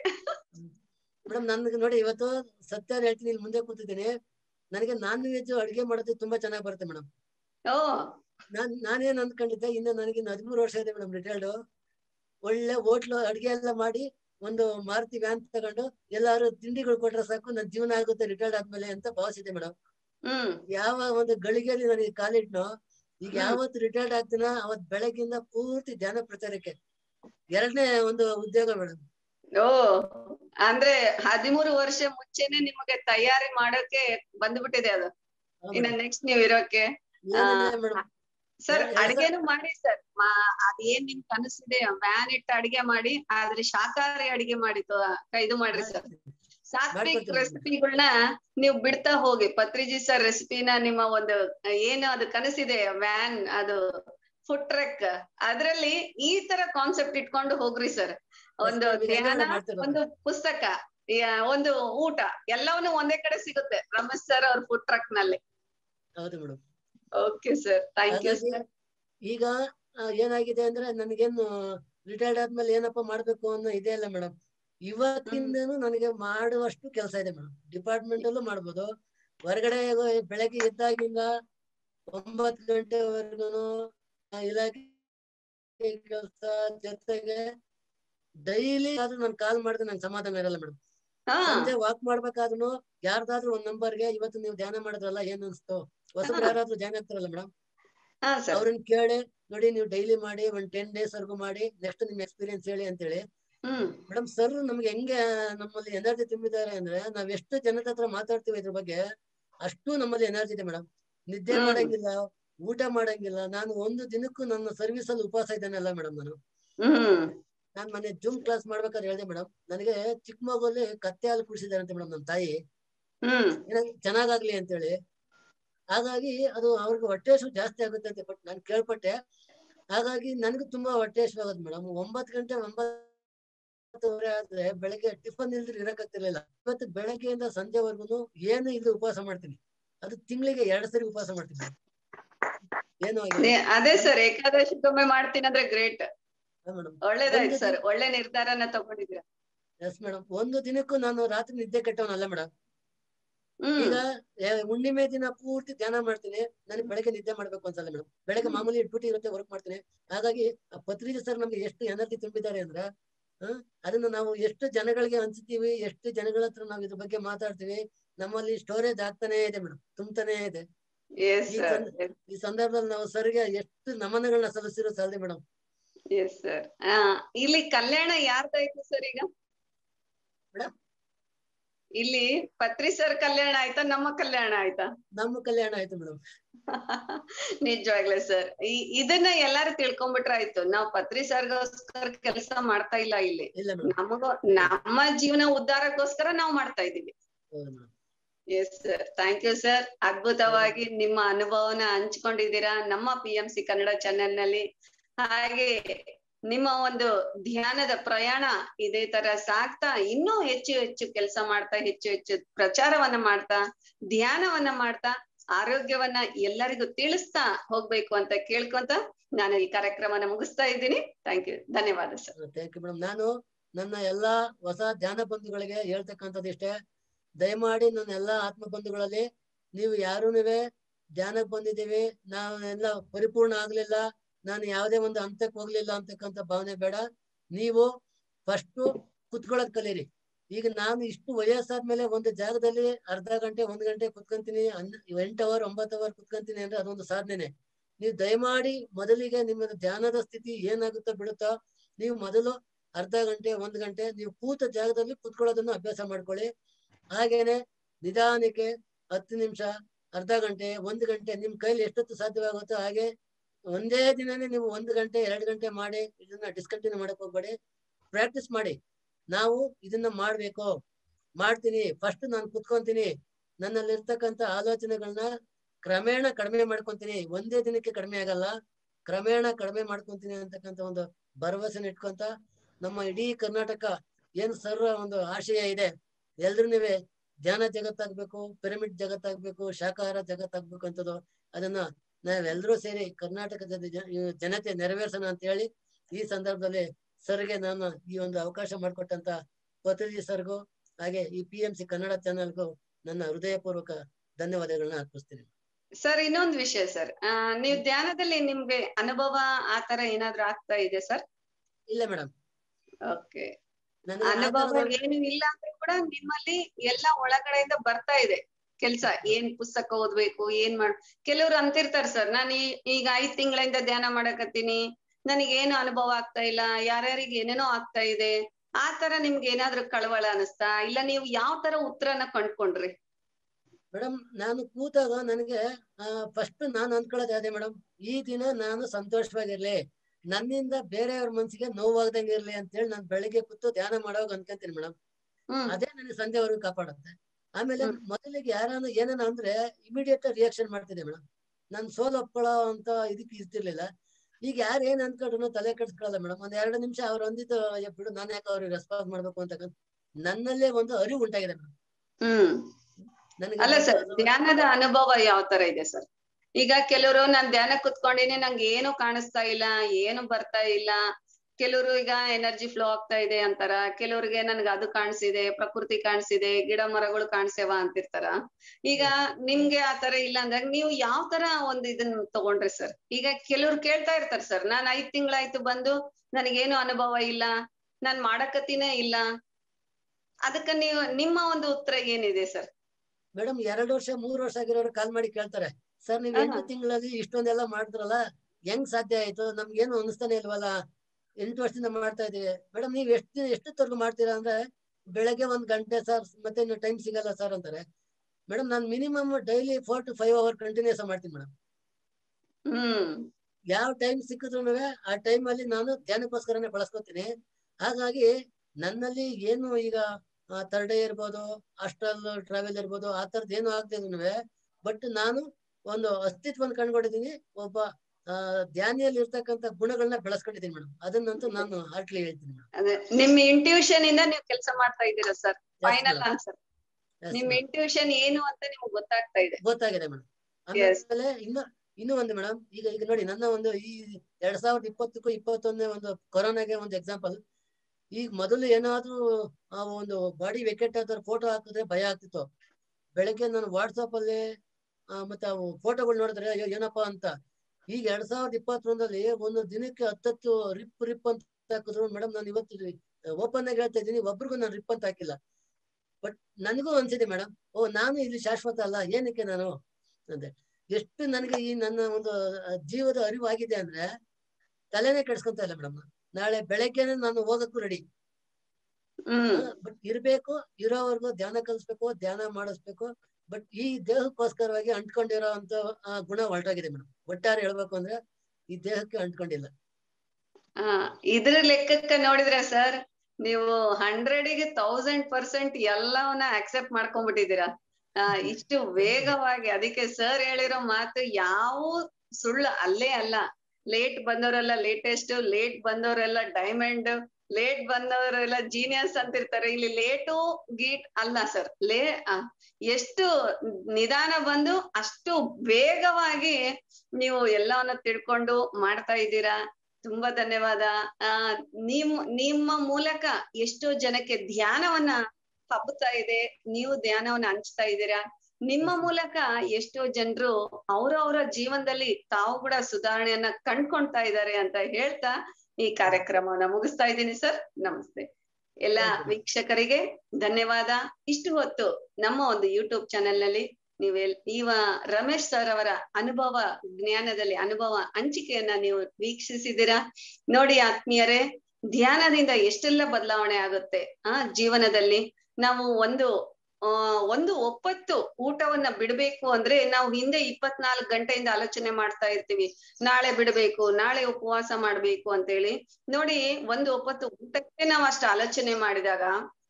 ಮೇಡಮ್ ನನ್ಗೆ ನೋಡಿ ಇವತ್ತು ಸತ್ಯ ಹೇಳ್ತೀನಿ ಇಲ್ಲಿ ಮುಂದೆ ಕೂತಿದ್ದೀನಿ ನನಗೆ ನಾನ್ ವೆಜ್ ಅಡಿಗೆ ಮಾಡೋದು ತುಂಬಾ ಚೆನ್ನಾಗಿ ಬರುತ್ತೆ ಮೇಡಮ್ ಓ ನಾನ್ ನಾನೇನ್ ಅನ್ಕೊಂಡಿದ್ದೆ ಇನ್ನು ನನಗೆ ಇನ್ನು ಹದಿಮೂರು ವರ್ಷ ಇದೆ ಮೇಡಮ್ ರಿಟೈರ್ಡ್ ಒಳ್ಳೆ ಹೋಟ್ಲು ಅಡಿಗೆ ಎಲ್ಲ ಮಾಡಿ ಒಂದು ಮಾರುತಿ ವ್ಯಾನ್ ತಗೊಂಡು ಎಲ್ಲಾರು ತಿಂಡಿಗಳು ಕೊಟ್ರೆ ಸಾಕು ನನ್ನ ಜೀವನ ಆಗುತ್ತೆ ರಿಟೈರ್ಡ್ ಆದ್ಮೇಲೆ ಅಂತ ಭಾವಿಸಿದೆ ಮೇಡಮ್ ಹ್ಮ್ ಯಾವ ಒಂದು ಗಳಿಗೆಯಲ್ಲಿ ನನಗೆ ಕಾಲಿಟ್ನೋ ಈಗ ಹ್ಮ್. ಯಾವತ್ತು ರಿಟೈರ್ಡ್ ಆಗ್ತೀನ ಅವತ್ ಬೆಳಗ್ಗಿಂದ ಪೂರ್ತಿ ಧ್ಯಾನ ಪ್ರಚಾರಕ್ಕೆ ಎರಡನೇ ಒಂದು ಉದ್ಯೋಗ ಮೇಡಮ್ ಓ ಅಂದ್ರೆ ಹದಿಮೂರು ವರ್ಷ ಮುಂಚೆನೆ ನಿಮಗೆ ತಯಾರಿ ಮಾಡೋಕೆ ಬಂದ್ಬಿಟ್ಟಿದೆ ಅದು ಇನ್ನ ನೆಕ್ಸ್ಟ್ ನೀವ್ ಇರೋಕೆ ಮೇಡಮ್ ಸರ್ ಎ- ಎ- ಅಡ್ಗೆನು ಮಾಡಿ ಸರ್ ಅದೇನ್ ನಿಮ್ ಕನಸಿದೆ ವ್ಯಾನ್ ಇಟ್ಟು ಅಡಿಗೆ ಮಾಡಿ ಆದ್ರೆ ಶಾಕಾಹಾರಿ ಅಡಿಗೆ ಮಾಡಿ ತೋ- ಇದು ಮಾಡ್ರಿ ಸರ್ ಸಾತ್ವಿಕ್ ಮಾಡ್ಕೊಡ್ತೀನಿ. ರೆಸಿಪಿಗಳನ್ನ ನೀವು ಬಿಡ್ತಾ ಹೋಗಿ ಪತ್ರಿಜಿ ಸರ್ ರೆಸಿಪಿನ ನಿಮ್ಮ ಒಂದು ಏನು ಅದು ಕನಸಿದೆ ವ್ಯಾನ್ ಅದು ಫುಡ್ ಟ್ರೆಕ್ ಅದ್ರಲ್ಲಿ ಈ ತರ ಕಾನ್ಸೆಪ್ಟ್ ಇಟ್ಕೊಂಡು ಹೋಗ್ರಿ ಸರ್ ಒಂದು Yes, sir, ಇದೆಲ್ಲ ಧ್ಯಾನ ಮಾಡ್ತಿರೋದು. ಒಂದು ಪುಸ್ತಕ ಯಾ- ಒಂದು ಊಟ ಎಲ್ಲವನ್ನು ಒಂದೇ ಕಡೆ ಸಿಗುತ್ತೆ ರಮೇಶ್ ಸರ್ ಅವ್ರ ಫುಡ್ ಟ್ರಕ್ ನಲ್ಲಿ ಹೌದು madam okay sir thank you ಹಾಗಾಗಿ ಸರ್ ಈಗ ಆ, ಏನಾಗಿದೆ ಅಂದ್ರೆ ನನಗೇನು ರಿಟೈರ್ಡ್ ಆದ್ಮೇಲೆ ಏನಪ್ಪಾ ಮಾಡ್ಬೇಕು ಅನ್ನೋ ಇದೇ ಇಲ್ಲ ಮೇಡಮ್ ಇವತ್ತಿಂದನೂ ನನಗೆ ಮಾಡುವಷ್ಟು ಕೆಲಸ ಇದೆ ಮೇಡಮ್ ಡಿಪಾರ್ಟ್ಮೆಂಟ್ ಅಲ್ಲೂ ಮಾಡ್ಬೋದು ಹೊರಗಡೆ ಹೋಗಿ ಬೆಳಗ್ಗೆ ಎದ್ದಾಗಿಂದ ಒಂಬತ್ತು ಗಂಟೆವರೆಗೂ ಇಲಾಖೆ ಕೆಲಸ ಜೊತೆಗೆ ಡೈಲಿ ಆದ್ರೂ ನಾನು ಕಾಲ್ ಮಾಡಿದ್ರೆ ನಂಗೆ ಸಮಾಧಾನ ಇರಲ್ಲ ಮೇಡಮ್ ಹಾ ಸಂಜೆ ವಾಕ್ ಮಾಡ್ಬೇಕಾದ್ರೂ ಯಾರ್ದಾದ್ರೂ ಒಂದ್ ನಂಬರ್ಗೆ ಇವತ್ತು ನೀವು ಧ್ಯಾನ ಮಾಡಿದ್ರಲ್ಲ ಏನ್ ಅನ್ಸ್ತು ಹೊಸಬ್ರು ಯಾರಾದ್ರೂ ಜಾಯ್ನ್ ಆಗ್ತಾರಲ್ಲ ಮೇಡಮ್ ಹಾ ಸರ್ ಅವ್ರನ್ನ ಕೇಳಿ ನೋಡಿ ನೀವು ಡೈಲಿ ಮಾಡಿ ಒಂದ್ ಟೆನ್ ಡೇಸ್ ವರ್ಗು ಮಾಡಿ ನೆಕ್ಸ್ಟ್ ನಿಮ್ ಎಕ್ಸ್ಪೀರಿಯನ್ಸ್ ಹೇಳಿ ಅಂತ ಹೇಳಿ ಹ್ಮ್ ಮೇಡಮ್ ಸರ್ ನಮ್ಗೆ ಹೆಂಗೆ ನಮ್ಮಲ್ಲಿ ಎನರ್ಜಿ ತುಂಬಿದ್ದಾರೆ ಅಂದ್ರೆ ನಾವ್ ಎಷ್ಟು ಜನದ ಹತ್ರ ಮಾತಾಡ್ತೀವಿ ಇದ್ರ ಬಗ್ಗೆ ಅಷ್ಟು ನಮ್ಮಲ್ಲಿ ಎನರ್ಜಿ ಇದೆ ಮೇಡಮ್ ನಿದ್ದೆ ಹ್ಮ್. ಮಾಡಂಗಿಲ್ಲ ಊಟ ಮಾಡಂಗಿಲ್ಲ ನಾನು ಒಂದು ದಿನಕ್ಕೂ ನನ್ನ ಸರ್ವಿಸ್ ಅಲ್ಲಿ ಉಪವಾಸ ಇದ್ದಾನಲ್ಲ ಮೇಡಮ್ ನಾನು ಹ್ಮ್ ನಾನ್ ಮೊನ್ನೆ ಜೂಮ್ ಕ್ಲಾಸ್ ಮಾಡ್ಬೇಕಾದ್ರೆ ಹೇಳಿದೆ ಮೇಡಮ್ ನನಗೆ ಚಿಕ್ಕ ಮಗುವಲ್ಲಿ ಕತ್ತೆ ಹಾಲು ಕುಡಿಸಿದಾರೆ ಅಂತ ಮೇಡಮ್ ನಮ್ಮ ತಾಯಿ ಹ್ಮ್ ಏನಾದ್ರು ಚೆನ್ನಾಗಾಗ್ಲಿ ಅಂತೇಳಿ ಹಾಗಾಗಿ ಅದು ಅವ್ರಿಗೆ ಹೊಟ್ಟೆ ಹಸಿವು ಜಾಸ್ತಿ ಆಗುತ್ತೆ ಅಂತ ಬಟ್ ನಾನು ಕೇಳ್ಪಟ್ಟೆ ಹಾಗಾಗಿ ನನಗೂ ತುಂಬಾ ಹೊಟ್ಟೆ ಹಸಿವು ಆಗೋದು ಮೇಡಮ್ ಒಂಬತ್ತು ಗಂಟೆ ಒಂಬತ್ತುವರೆ ಆದ್ರೆ ಬೆಳಗ್ಗೆ ಟಿಫನ್ ಇಲ್ದ್ರೆ ಇರಕ್ಕಾಗ್ತಿರ್ಲಿಲ್ಲ ಇವತ್ತು ಬೆಳಗ್ಗೆಯಿಂದ ಸಂಜೆವರೆಗೂ ಏನು ಇಲ್ಲದೆ ಉಪವಾಸ ಮಾಡ್ತೀನಿ ಅದು ತಿಂಗಳಿಗೆ ಎರಡು ಸರಿ ಉಪವಾಸ ಮಾಡ್ತೀನಿ madam. ಏನು ಆಗಿಲ್ಲ ನೇ- ಅದೇ ಸರ್ ಏಕಾದಶಿಗೊಮ್ಮೆ ಮಾಡ್ತೀನಿ ಅಂದ್ರೆ ಗ್ರೇಟ್ ಮೇಡಮ್ ಒಳ್ಳೇದಾಯ್ತು ಒಂದು ಸರ್ ಒಳ್ಳೆ ನಿರ್ಧಾರನ ತಗೊಂಡಿದ್ದೀರಾ ಎಸ್ ಮೇಡಮ್ ಒಂದು ದಿನಕ್ಕೂ ನಾನು ರಾತ್ರಿ ನಿದ್ದೆ ಕೆಟ್ಟವನಲ್ಲ ಮೇಡಮ್ ಹ್ಮ್ ಈಗ ಏ- ಹುಣ್ಣಿಮೆ ದಿನ ಪೂರ್ತಿ ಧ್ಯಾನ ಮಾಡ್ತೀನಿ ನನಗೆ ಬೆಳಗ್ಗೆ ನಿದ್ದೆ ಮಾಡ್ಬೇಕು ಅನ್ಸಲ್ಲ ಮೇಡಮ್ ಬೆಳಗ್ಗೆ ಮಾಮೂಲಿ ಡ್ಯೂಟಿ ಇರುತ್ತೆ ವರ್ಕ್ ಮಾಡ್ತೀನಿ ಹಾಗಾಗಿ ಆ ಪತ್ರಿಕೆ ಸರ್ ನಮ್ಗೆ ಎಷ್ಟು ಎನರ್ಜಿ ತುಂಬಿದ್ದಾರೆ ಅಂದ್ರೆ ಆ, ಅದನ್ನ ನಾವು ಎಷ್ಟು ಜನಗಳಿಗೆ ಹಂಚ್ತೀವಿ ಎಷ್ಟು ಜನಗಳ ಹತ್ರ ನಾವು ಇದ್ರ ಬಗ್ಗೆ ಮಾತಾಡ್ತೀವಿ ನಮ್ಮಲ್ಲಿ ಸ್ಟೋರೇಜ್ ಆಗ್ತಾನೆ ಇದೆ ಮೇಡಮ್ ತುಂಬ್ತಾನೆ ಇದೆ ಎಸ್ ಈ ಸರ್ ಸಂದ- ಈ ಸಂದರ್ಭದಲ್ಲಿ ನಾವು ಸರ್ಗೆ ಎಷ್ಟು ನಮನಗಳನ್ನ ಸಲ್ಲಿಸಿರೋ ಸಾಲದೆ ಮೇಡಮ್ ಎಸ್ ಸರ್ ಆ ಇಲ್ಲಿ ಕಲ್ಯಾಣ ಯಾರ್ದಾಯ್ತು ಸರ್ ಈಗ Madam? ಇಲ್ಲಿ ಪತ್ರಿ ಸರ್ ಕಲ್ಯಾಣ ಆಯ್ತಾ ನಮ್ಮ ಕಲ್ಯಾಣ ಆಯ್ತಾ ನಮ್ಮ ಕಲ್ಯಾಣ ಆಯ್ತು ಮೇಡಮ್ ನಿಜವಾಗ್ಲೇ ಸರ್ ಈ ಇದನ್ನ ಎಲ್ಲಾರು ತಿಳ್ಕೊಂಡ್ಬಿಟ್ರೆ ಆಯ್ತು ನಾವ್ ಪತ್ರಿ ಸರ್ಗೋಸ್ಕರ ಕೆಲಸ ಮಾಡ್ತಾ ಇಲ್ಲ ಇಲ್ಲಿ ಇಲ್ಲ ಮೇಡಮ್ ನಮಗ ನಮ್ಮ ಜೀವನ ಉದ್ಧಾರಕ್ಕೋಸ್ಕರ ನಾವು ಮಾಡ್ತಾ ಇದೀವಿ ಹೌದು madam yes sir thank you sir ಅದ್ಭುತವಾಗಿ ನಿಮ್ಮ ಅನುಭವನ ಹಂಚ್ಕೊಂಡಿದ್ದೀರಾ ನಮ್ಮ P M C Kannada channel ನಲ್ಲಿ ಹಾಗೆ ನಿಮ್ಮ ಒಂದು ಧ್ಯಾನದ ಪ್ರಯಾಣ ಇದೇ ತರ ಸಾಗ್ತಾ ಇನ್ನೂ ಹೆಚ್ಚು ಹೆಚ್ಚು ಕೆಲಸ ಮಾಡ್ತಾ ಹೆಚ್ಚು ಹೆಚ್ಚು ಪ್ರಚಾರವನ್ನ ಮಾಡ್ತಾ ಧ್ಯಾನವನ್ನ ಮಾಡ್ತಾ ಆರೋಗ್ಯವನ್ನ ಎಲ್ಲರಿಗೂ ತಿಳಿಸ್ತಾ ಹೋಗ್ಬೇಕು ಅಂತ ಕೇಳ್ಕೊಂತ ನಾನು ಈ ಕಾರ್ಯಕ್ರಮನ ಮುಗಿಸ್ತಾ ಇದ್ದೀನಿ ಥ್ಯಾಂಕ್ ಯು ಧನ್ಯವಾದ ಸರ್ ಥ್ಯಾಂಕ್ ಯು ಮೇಡಮ್ ನಾನು ನನ್ನ ಎಲ್ಲಾ ಹೊಸ ಧ್ಯಾನ ಬಂಧುಗಳಿಗೆ ಹೇಳ್ತಕ್ಕಂಥದ್ದು ಇಷ್ಟೇ ದಯಮಾಡಿ ನನ್ನ ಎಲ್ಲಾ ಆತ್ಮ ಬಂಧುಗಳಲ್ಲಿ ನೀವು ಯಾರೂ ಧ್ಯಾನಕ್ಕೆ ಬಂದಿದ್ದೀವಿ ನಾವು ಎಲ್ಲ ಪರಿಪೂರ್ಣ ಆಗ್ಲಿಲ್ಲ ನಾನು ಯಾವುದೇ ಒಂದು ಹಂತಕ್ಕೆ ಹೋಗ್ಲಿಲ್ಲ ಅಂತಕ್ಕಂಥ ಭಾವನೆ ಬೇಡ ನೀವು ಫಸ್ಟ್ ಕುತ್ಕೊಳ್ಳೋದ್ ಕಲೀರಿ ಈಗ ನಾನು ಇಷ್ಟು ವಯಸ್ಸಾದ್ಮೇಲೆ ಒಂದು ಜಾಗದಲ್ಲಿ ಅರ್ಧ ಗಂಟೆ ಒಂದ್ ಗಂಟೆ ಕುತ್ಕೊಂತೀನಿ ಎಂಟು ಅವರ್ ಒಂಬತ್ತು ಅವರ್ ಕುತ್ಕೊಂತೀನಿ ಅಂದ್ರೆ ಅದೊಂದು ಸಾಧನೆನೆ ನೀವು ದಯಮಾಡಿ ಮೊದಲಿಗೆ ನಿಮ್ಮ ಧ್ಯಾನದ ಸ್ಥಿತಿ ಏನಾಗುತ್ತೋ ಬಿಡುತ್ತೋ ನೀವು ಮೊದಲು ಅರ್ಧ ಗಂಟೆ ಒಂದ್ ಗಂಟೆ ನೀವು ಕೂತ ಜಾಗದಲ್ಲಿ ಕುತ್ಕೊಳ್ಳೋದನ್ನ ಅಭ್ಯಾಸ ಮಾಡ್ಕೊಳ್ಳಿ ಹಾಗೇನೆ ನಿಧಾನಕ್ಕೆ ಹತ್ತು ನಿಮಿಷ ಅರ್ಧ ಗಂಟೆ ಒಂದು ಗಂಟೆ ನಿಮ್ ಕೈಲಿ ಎಷ್ಟೊತ್ತು ಸಾಧ್ಯವಾಗುತ್ತೋ ಹಾಗೆ ಒಂದೇ ದಿನನೇ ನೀವು ಒಂದು ಗಂಟೆ ಎರಡು ಗಂಟೆ ಮಾಡಿ ಇದನ್ನ ಡಿಸ್ಕಂಟಿನ್ಯೂ ಮಾಡಕ್ ಹೋಗ್ಬೇಡಿ ಪ್ರಾಕ್ಟೀಸ್ ಮಾಡಿ ನಾವು ಇದನ್ನ ಮಾಡ್ಬೇಕು ಮಾಡ್ತೀನಿ ಫಸ್ಟ್ ನಾನು ಕುತ್ಕೊಂತೀನಿ ನನ್ನಲ್ಲಿರ್ತಕ್ಕಂಥ ಆಲೋಚನೆಗಳನ್ನ ಕ್ರಮೇಣ ಕಡಿಮೆ ಮಾಡ್ಕೊಂತೀನಿ ಒಂದೇ ದಿನಕ್ಕೆ ಕಡಿಮೆ ಆಗಲ್ಲ ಕ್ರಮೇಣ ಕಡಿಮೆ ಮಾಡ್ಕೊಂತೀನಿ ಅಂತಕ್ಕಂಥ ಒಂದು ಭರವಸೆನ ಇಟ್ಕೊಂತ ನಮ್ಮ ಇಡೀ ಕರ್ನಾಟಕ ಏನ್ ಸರ್ವ ಒಂದು ಆಶಯ ಇದೆ ಎಲ್ರು ನೀವೇ ಧ್ಯಾನ ಜಗತ್ತಾಗ್ಬೇಕು ಪಿರಮಿಡ್ ಜಗತ್ತಾಗ್ಬೇಕು ಶಾಖಾಹಾರ ಜಗತ್ತಾಗ್ಬೇಕು ಅಂತದ್ದು ಅದನ್ನ ನಾವೆಲ್ಲರೂ ಸೇರಿ ಕರ್ನಾಟಕದ ಜ- ಈ ಜನತೆ ನೆರವೇರ್ಸೋಣ ಅಂತ ಹೇಳಿ ಈ ಸಂದರ್ಭದಲ್ಲಿ ಸರ್ಗೆ ನಾನು ಈ ಒಂದು ಅವಕಾಶ ಮಾಡಿಕೊಟ್ಟಂತ ಪತ್ರಿಜಿ ಸರ್ಗೂ ಹಾಗೆ ಈ ಪಿ ಎಂ ಸಿ ಕನ್ನಡ ಚಾನೆಲ್ಗೂ ನನ್ನ ಹೃದಯಪೂರ್ವಕ ಧನ್ಯವಾದಗಳನ್ನ ಅರ್ಪಿಸ್ತೀನಿ ಸರ್ ಇನ್ನೊಂದು ವಿಷಯ ಸರ್ ಆ ನೀವು ಧ್ಯಾನದಲ್ಲಿ ನಿಮ್ಗೆ ಅನುಭವ ಆ ತರ ಏನಾದ್ರು ಆಗ್ತಾ ಇದೆ ಸರ್ ಇಲ್ಲ ಮೇಡಮ್ ಓಕೆ ನನಗೆ ಆ ಅನುಭವ ಥರದ- ಏನು ಇಲ್ಲ ಅಂದ್ರೂ ಕೂಡ ನಿಮ್ಮಲ್ಲಿ ಎಲ್ಲ ಒಳಗಡೆಯಿಂದ ಬರ್ತಾ ಇದೆ ಕೆಲ್ಸ ಏನ್ ಪುಸ್ತಕ ಓದ್ಬೇಕು ಏನ್ ಮಾಡ್ ಕೆಲವ್ರು ಅಂತಿರ್ತಾರೆ ಸರ್ ನಾನು ಈ- ಈಗ ಐದ್ ತಿಂಗಳಿಂದ ಧ್ಯಾನ ಮಾಡಕತ್ತೀನಿ ನನಗೇನು ಅನುಭವ ಆಗ್ತಾ ಇಲ್ಲ ಯಾರ್ಯಾರಿಗೆ ಏನೇನೋ ಆಗ್ತಾ ಇದೆ ಆ ತರ ನಿಮ್ಗೆ ಏನಾದ್ರು ಕಳವಳ ಅನಿಸ್ತಾ ಇಲ್ಲ ನೀವು ಯಾವ ತರ ಉತ್ತರನ ಕಂಡ್ಕೊಂಡ್ರಿ ಮೇಡಮ್ ನಾನು ಕೂತಾಗ ನನಗೆ ಫಸ್ಟ್ ನಾನು ಅನ್ಕೊಳ್ಳೋದು ಅದೇ ಮೇಡಮ್ ಈ ದಿನ ನಾನು ಸಂತೋಷವಾಗಿರ್ಲಿ ನನ್ನಿಂದ ಬೇರೆಯವ್ರ ಮನ್ಸಿಗೆ ನೋವಾಗ್ದಂಗೆ ಇರ್ಲಿ ಅಂತೇಳಿ ನಾನು ಬೆಳಿಗ್ಗೆ ಕೂತು ಧ್ಯಾನ ಮಾಡೋವಾಗ ಅನ್ಕೊಂತೀನಿ ಮೇಡಮ್ ಹ್ಮ್ ಅದೇ ನನಗೆ ಸಂಜೆವರೆಗೂ ಕಾಪಾಡುತ್ತೆ ಆಮೇಲೆ ಹ್ಮ್. ಮೊದಲಿಗೆ ಯಾರನ್ನ ಏನೇನ ಅಂದ್ರೆ ಇಮಿಡಿಯೇಟ್ ರಿಯಾಕ್ಷನ್ ಮಾಡ್ತಿದ್ದೆ ಮೇಡಮ್ ನಾನು ಸೋಲ್ ಒಪ್ಕೊಳ್ಳೋ ಅಂತ ಇದಕ್ಕೆ ಇರ್ತಿರ್ಲಿಲ್ಲ ಈಗ ಯಾರು ಏನ್ ಅನ್ಕೊಂಡ್ರು ತಲೆ ಕೆಡ್ಸ್ಕೊಳ್ಳಲ್ಲ ಮೇಡಮ್ ಒಂದ್ ಎರಡು ನಿಮಿಷ ಅವ್ರು ಅಂದಿದ್ದು ಅಯ್ಯೋ ಬಿಡು ನಾನು ಯಾಕೆ ಅವ್ರಿಗೆ ರೆಸ್ಪಾನ್ಸ್ ಮಾಡ್ಬೇಕು ಅಂತ ನನ್ನಲ್ಲೇ ಒಂದು ಅರಿವು ಉಂಟಾಗಿದೆ ಮೇಡಮ್ ಹ್ಮ್ ನನಗೆ ಅಲ್ಲ ಸರ್ ಅದು- ಧ್ಯಾನದ ಅನುಭವ ಯಾವ ತರ ಇದೆ ಸರ್ ಈಗ ಕೆಲವರು ನಾನ್ ಧ್ಯಾನ ಕುತ್ಕೊಂಡಿನಿ ನಂಗೆ ಏನು ಕಾಣಿಸ್ತಾ ಇಲ್ಲ ಏನು ಬರ್ತಾ ಇಲ್ಲ ಕೆಲವರು ಈಗ ಎನರ್ಜಿ ಫ್ಲೋ ಆಗ್ತಾ ಇದೆ ಅಂತಾರ ಕೆಲವ್ರಿಗೆ ನನ್ಗೆ ಅದು ಕಾಣಿಸಿದೆ ಪ್ರಕೃತಿ ಕಾಣಿಸಿದೆ ಗಿಡ ಮರಗಳು ಕಾಣಿಸ್ಯಾವ ಅಂತಿರ್ತಾರ ಈಗ ನಿಮ್ಗೆ ಆ ತರ ಇಲ್ಲ ಅಂದಾಗ ನೀವು ಯಾವ ತರ ಒಂದ್ ಇದನ್ನ ತಗೊಂಡ್ರಿ ಸರ್ ಈಗ ಕೆಲವ್ರು ಕೇಳ್ತಾ ಇರ್ತಾರ ಸರ್ ನಾನ್ ಐದ್ ತಿಂಗಳಾಯ್ತು ಬಂದು ನನಗೇನು ಅನುಭವ ಇಲ್ಲ ನಾನ್ ಮಾಡಕತ್ತಿನೇ ಇಲ್ಲ ಅದಕ್ಕ ನೀವು ನಿಮ್ಮ ಒಂದು ಉತ್ತರ ಏನಿದೆ ಸರ್ ಮೇಡಮ್ ಎರಡು ವರ್ಷ ಮೂರು ವರ್ಷ ಆಗಿರೋರು ಕಾಲ್ ಮಾಡಿ ಕೇಳ್ತಾರೆ ಸರ್ ನೀವ್ ಹಾ. ಎಂಟು ತಿಂಗಳಲ್ಲಿ ಇಷ್ಟೊಂದೆಲ್ಲ ಮಾಡಿದ್ರಲ್ಲ ಹೆಂಗ್ ಸಾಧ್ಯ ಆಯ್ತು ನಮ್ಗೇನು ಅನಿಸ್ತಾನೆ ಇಲ್ವಲ್ಲ ಎಂಟು ವರ್ಷದಿಂದ ಮಾಡ್ತಾ ಇದೀವಿ ಮೇಡಮ್ ನೀವ್ ಎಷ್ಟು ದಿನ ಎಷ್ಟೊತ್ತವರೆಗೂ ಮಾಡ್ತೀರಾ ಅಂದ್ರೆ ಬೆಳಗ್ಗೆ ಒಂದ್ ಗಂಟೆ ಸರ್ ಮತ್ತೆ ಇನ್ನು ಟೈಮ್ ಸಿಗಲ್ಲ ಸರ್ ಅಂತಾರೆ ಮೇಡಮ್ ನಾನು minimum daily four to five hour continues ಮಾಡ್ತೀನಿ ಮೇಡಮ್ ಹ್ಮ್ ಯಾವ ಟೈಮ್ ಸಿಕ್ಕಿದ್ರು ಆ ಟೈಮ್ ಅಲ್ಲಿ ನಾನು ಧ್ಯಾನಕ್ಕೋಸ್ಕರನೇ ಬಳಸ್ಕೊತೀನಿ ಹಾಗಾಗಿ ನನ್ನಲ್ಲಿ ಏನು ಈಗ ಥರ್ಡ್ ಡೇ ಇರ್ಬೋದು ಅಸ್ಟ್ರಲ್ ಟ್ರಾವೆಲ್ ಇರ್ಬೋದು ಆ ತರದ್ ಏನು ಆಗ್ತಿದ್ರು ಬಟ್ ನಾನು ಒಂದು ಅಸ್ತಿತ್ವನ ಕಂಡ್ಕೊಂಡಿದ್ದೀನಿ ಒಬ್ಬ ಆ, ಧ್ಯಾನಿಯಲ್ಲಿ ಇರ್ತಕ್ಕಂಥ ಗುಣಗಳನ್ನ ಬೆಳೆಸ್ಕೊಂಡಿದ್ದೀನಿ ಮೇಡಮ್ ಅದನ್ನಂತೂ ನಾನು ಹಾರ್ಟ್ಲಿ ಹೇಳ್ತೀನಿ ಮೇಡಮ್ ಅದೇ ನಿಮ್ ಇಂಟ್ಯೂಷನ್ ಇಂದ ನೀವು ಕೆಲಸ ಮಾಡ್ತಾ ಇದ್ದೀರಾ ಸರ್ ಫೈನಲ್ ಆನ್ಸರ್ ನಿಮ್ ಇಂಟ್ಯೂಷನ್ ಏನು ಅಂತ ನಿಮ್ಗೆ ಗೊತ್ತಾಗ್ತಾ ಇದೆ ಗೊತ್ತಾಗಿದೆ ಮೇಡಮ್ Yes. ಆಮೇಲೆ ಇನ್ನು ಇನ್ನೂ ಒಂದು ಮೇಡಮ್ ಈಗ ಈಗ ನೋಡಿ ನನ್ನ ಒಂದು ಈ ಎರಡ್ ಸಾವಿರದ ಇಪ್ಪತ್ತಕ್ಕೂ ಇಪ್ಪತ್ತೊಂದನೇ ಒಂದು ಕೊರೋನಾಗೆ ಒಂದು ಎಕ್ಸಾಂಪಲ್ ಈಗ ಮೊದಲು ಏನಾದ್ರೂ ಆ ಒಂದು ಬಾಡಿ ವೆಕೆಟ್ ಆದ್ರ ಫೋಟೋ ಹಾಕಿದ್ರೆ ಭಯ ಆಗ್ತಿತ್ತು ಬೆಳಗ್ಗೆ ನಾನು ವಾಟ್ಸಪ್ ಅಲ್ಲಿ ಆ, ಮತ್ತೆ ಅವು ಫೋಟೋಗಳು ನೋಡಿದ್ರೆ ಅಯ್ಯೋ ಏನಪ್ಪಾ ಅಂತ ಈಗ ಎರಡ್ ಸಾವಿರದ ಇಪ್ಪತ್ತೊಂದಲ್ಲಿ ಒಂದು ದಿನಕ್ಕೆ ಹತ್ತತ್ತು ರಿಪ್ ರಿಪ್ ಅಂತ ಹಾಕಿದ್ರು ಮೇಡಮ್ ನಾನು ಇವತ್ತು ಓಪನ್ ಆಗಿ ಹೇಳ್ತಾ ಇದ್ದೀನಿ ಒಬ್ರಿಗೂ ನಾನು ರಿಪ್ ಅಂತ ಹಾಕಿಲ್ಲ ಬಟ್ ನನಗೂ ಅನ್ಸಿದೆ ಮೇಡಮ್ ಓ ನಾನು ಇಲ್ಲಿ ಶಾಶ್ವತ ಅಲ್ಲ ಏನಕ್ಕೆ ನಾನು ಅಂದೆ ಎಷ್ಟು ನನಗೆ ಈ ನನ್ನ ಒಂದು ಆ, ಜೀವದ ಅರಿವು ಆಗಿದೆ ಅಂದ್ರೆ ತಲೆನೇ ಕೆಡ್ಸ್ಕೊಂತ ಇಲ್ಲ ಮೇಡಮ್ ನಾಳೆ ಬೆಳಗ್ಗೆನೆ ನಾನು ಹೋಗಕ್ಕೂ ರೆಡಿ ಹ್ಮ್ ಬಟ್ ಇರ್ಬೇಕು ಇರೋವರೆಗೂ ಧ್ಯಾನ ಕಲಿಸ್ಬೇಕು ಧ್ಯಾನ ಮಾಡಿಸ್ಬೇಕು ಬಟ್ ಈ ದೇಹಕ್ಕೋಸ್ಕರವಾಗಿ ಅಂಟ್ಕೊಂಡಿರೋ ಅಂತ ಆ, ಗುಣ ಹೊರಟಾಗಿದೆ ಮೇಡಮ್ ಒಟ್ಟಾರೆ ಹೇಳ್ಬೇಕು ಅಂದ್ರೆ ಈ ದೇಹಕ್ಕೆ ಅಂಟ್ಕೊಂಡಿಲ್ಲ ಆ ಇದ್ರ ಲೆಕ್ಕಕ್ಕೆ ನೋಡಿದ್ರೆ ಸರ್ ನೀವು ಹಂಡ್ರೆಡಿಗೆ ತೌಸಂಡ್ ಪರ್ಸೆಂಟ್ ಎಲ್ಲವನ್ನ ಅಕ್ಸೆಪ್ಟ್ ಮಾಡ್ಕೊಂಡ್ಬಿಟ್ಟಿದ್ದೀರಾ ಆ ಇಷ್ಟು ವೇಗವಾಗಿ ಅದಕ್ಕೆ ಸರ್ ಹೇಳಿರೋ ಮಾತು ಯಾವ ಸುಳ್ಳು ಅಲ್ಲೇ ಅಲ್ಲ ಲೇಟ್ ಬಂದವರೆಲ್ಲ ಲೇಟೆಸ್ಟ್ ಲೇಟ್ ಬಂದವರೆಲ್ಲ ಡೈಮಂಡ್ ಲೇಟ್ ಬಂದವರೆಲ್ಲ ಜೀನಿಯಸ್ ಅಂತಿರ್ತಾರೆ ಇಲ್ಲಿ ಲೇಟು ಗೀಟ್ ಅಲ್ಲ ಸರ್ ಲೇ ಆ, ಎಷ್ಟು ನಿಧಾನ ಬಂದು ಅಷ್ಟು ವೇಗವಾಗಿ ನೀವು ಎಲ್ಲವನ್ನ ತಿಳ್ಕೊಂಡು ಮಾಡ್ತಾ ಇದ್ದೀರಾ ತುಂಬಾ ಧನ್ಯವಾದ ಆ ನಿಮ್ ನಿಮ್ಮ ಮೂಲಕ ಎಷ್ಟೋ ಜನಕ್ಕೆ ಧ್ಯಾನವನ್ನ ಹಬ್ಬುತ್ತಾ ಇದೆ ನೀವು ಧ್ಯಾನವನ್ನ ಹಂಚ್ತಾ ಇದ್ದೀರಾ ನಿಮ್ಮ ಮೂಲಕ ಎಷ್ಟೋ ಜನರು ಅವರವರ ಜೀವನದಲ್ಲಿ ತಾವು ಕೂಡ ಸುಧಾರಣೆಯನ್ನ ಕಂಡ್ಕೊಳ್ತಾ ಇದ್ದಾರೆ ಅಂತ ಹೇಳ್ತಾ ಈ ಕಾರ್ಯಕ್ರಮವನ್ನ ಮುಗಿಸ್ತಾ ಇದ್ದೀನಿ ಸರ್ ನಮಸ್ತೆ ಎಲ್ಲ Thank you. ವೀಕ್ಷಕರಿಗೆ ಧನ್ಯವಾದ ಇಷ್ಟು ಹೊತ್ತು ನಮ್ಮ ಒಂದು ಯೂಟ್ಯೂಬ್ ಚಾನೆಲ್ ನಲ್ಲಿ ನೀವೆಲ್ ಇವ ರಮೇಶ್ ಸರ್ ಅವರ ಅನುಭವ ಜ್ಞಾನದಲ್ಲಿ ಅನುಭವ ಹಂಚಿಕೆಯನ್ನ ನೀವು ವೀಕ್ಷಿಸಿದ್ದೀರಾ ನೋಡಿ ಆತ್ಮೀಯರೇ ಧ್ಯಾನದಿಂದ ಎಷ್ಟೆಲ್ಲ ಬದಲಾವಣೆ ಆಗುತ್ತೆ ಆ ಜೀವನದಲ್ಲಿ ನಾವು ಒಂದು ಆ ಒಂದು ಒಪ್ಪತ್ತು ಊಟವನ್ನ ಬಿಡ್ಬೇಕು ಅಂದ್ರೆ ನಾವು ಹಿಂದೆ ಇಪ್ಪತ್ನಾಲ್ಕು ಗಂಟೆಯಿಂದ ಆಲೋಚನೆ ಮಾಡ್ತಾ ಇರ್ತೀವಿ ನಾಳೆ ಬಿಡ್ಬೇಕು ನಾಳೆ ಉಪವಾಸ ಮಾಡ್ಬೇಕು ಅಂತೇಳಿ ನೋಡಿ ಒಂದು ಒಪ್ಪತ್ತು ಊಟಕ್ಕೆ ನಾವು ಅಷ್ಟು ಆಲೋಚನೆ ಮಾಡಿದಾಗ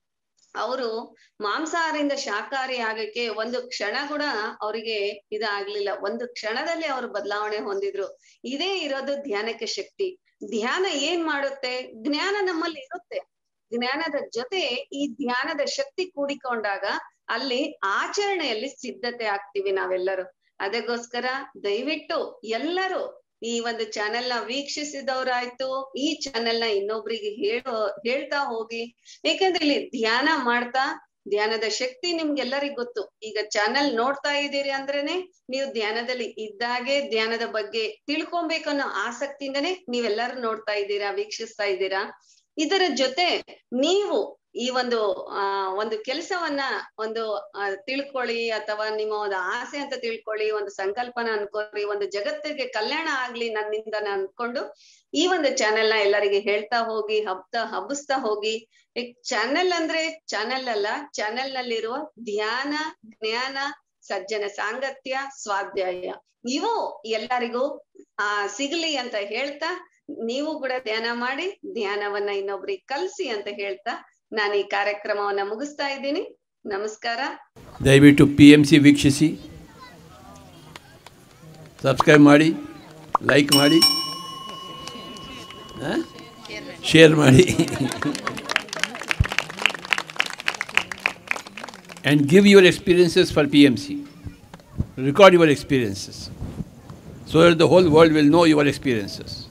ಅವರು ಮಾಂಸಾಹಾರದಿಂದ ಶಾಕಾಹಾರಿ ಆಗಕ್ಕೆ ಒಂದು ಕ್ಷಣ ಕೂಡ ಅವರಿಗೆ ಇದಾಗ್ಲಿಲ್ಲ ಒಂದು ಕ್ಷಣದಲ್ಲಿ ಅವರು ಬದಲಾವಣೆ ಹೊಂದಿದ್ರು ಇದೇ ಇರೋದು ಧ್ಯಾನಕ್ಕೆ ಶಕ್ತಿ ಧ್ಯಾನ ಏನ್ ಮಾಡುತ್ತೆ ಜ್ಞಾನ ನಮ್ಮಲ್ಲಿ ಇರುತ್ತೆ ಜ್ಞಾನದ ಜೊತೆ ಈ ಧ್ಯಾನದ ಶಕ್ತಿ ಕೂಡಿಕೊಂಡಾಗ ಅಲ್ಲಿ ಆಚರಣೆಯಲ್ಲಿ ಸಿದ್ಧತೆ ಆಗ್ತೀವಿ ನಾವೆಲ್ಲರೂ ಅದಕ್ಕೋಸ್ಕರ ದಯವಿಟ್ಟು ಎಲ್ಲರೂ ಈ ಒಂದು ಚಾನೆಲ್ ನ ವೀಕ್ಷಿಸಿದವರಾಯ್ತು ಈ ಚಾನೆಲ್ ನ ಇನ್ನೊಬ್ರಿಗೆ ಹೇಳೋ ಹೇಳ್ತಾ ಹೋಗಿ ಯಾಕಂದ್ರೆ ಇಲ್ಲಿ ಧ್ಯಾನ ಮಾಡ್ತಾ ಧ್ಯಾನದ ಶಕ್ತಿ ನಿಮ್ಗೆಲ್ಲರಿಗೂ ಗೊತ್ತು ಈಗ ಚಾನೆಲ್ ನೋಡ್ತಾ ಇದ್ದೀರಿ ಅಂದ್ರೇನೆ ನೀವು ಧ್ಯಾನದಲ್ಲಿ ಇದ್ದಾಗೆ ಧ್ಯಾನದ ಬಗ್ಗೆ ತಿಳ್ಕೊಬೇಕನ್ನೋ ಆಸಕ್ತಿಯಿಂದನೇ ನೀವೆಲ್ಲರೂ ನೋಡ್ತಾ ಇದ್ದೀರಾ ವೀಕ್ಷಿಸ್ತಾ ಇದ್ದೀರಾ ಇದರ ಜೊತೆ ನೀವು ಈ ಒಂದು ಆ ಒಂದು ಕೆಲಸವನ್ನ ಒಂದು ಆ, ತಿಳ್ಕೊಳ್ಳಿ ಅಥವಾ ನಿಮ್ಮ ಒಂದು ಆಸೆ ಅಂತ ತಿಳ್ಕೊಳ್ಳಿ ಒಂದು ಸಂಕಲ್ಪನ ಅನ್ಕೊಳ್ಳಿ ಒಂದು ಜಗತ್ತಿಗೆ ಕಲ್ಯಾಣ ಆಗ್ಲಿ ನನ್ನಿಂದ ಅನ್ಕೊಂಡು ಈ ಒಂದು ಚಾನೆಲ್ ನ ಎಲ್ಲರಿಗೆ ಹೇಳ್ತಾ ಹೋಗಿ ಹಬ್ತಾ ಹಬ್ಬಿಸ್ತಾ ಹೋಗಿ ಚಾನೆಲ್ ಅಂದ್ರೆ ಚಾನೆಲ್ ಅಲ್ಲ ಚಾನೆಲ್ ನಲ್ಲಿರುವ ಧ್ಯಾನ ಜ್ಞಾನ ಸಜ್ಜನ ಸಾಂಗತ್ಯ ಸ್ವಾಧ್ಯಾಯ ಇವು ಎಲ್ಲರಿಗೂ ಆ ಸಿಗ್ಲಿ ಅಂತ ಹೇಳ್ತಾ ನೀವು ಕೂಡ ಧ್ಯಾನ ಮಾಡಿ ಧ್ಯಾನವನ್ನ ಇನ್ನೊಬ್ರಿಗೆ ಕಲ್ಸಿ ಅಂತ ಹೇಳ್ತಾ ನಾನು ಈ ಕಾರ್ಯಕ್ರಮವನ್ನ ಮುಗಿಸ್ತಾ ಇದ್ದೀನಿ ನಮಸ್ಕಾರ ದಯವಿಟ್ಟು ಪಿ ಎಮ್ ಸಿ ವೀಕ್ಷಿಸಿ ಸಬ್ಸ್ಕ್ರೈಬ್ ಮಾಡಿ ಲೈಕ್ ಮಾಡಿ ಶೇರ್ ಮಾಡಿ and give your experiences for P M C record your experiences so that the whole world will know your experiences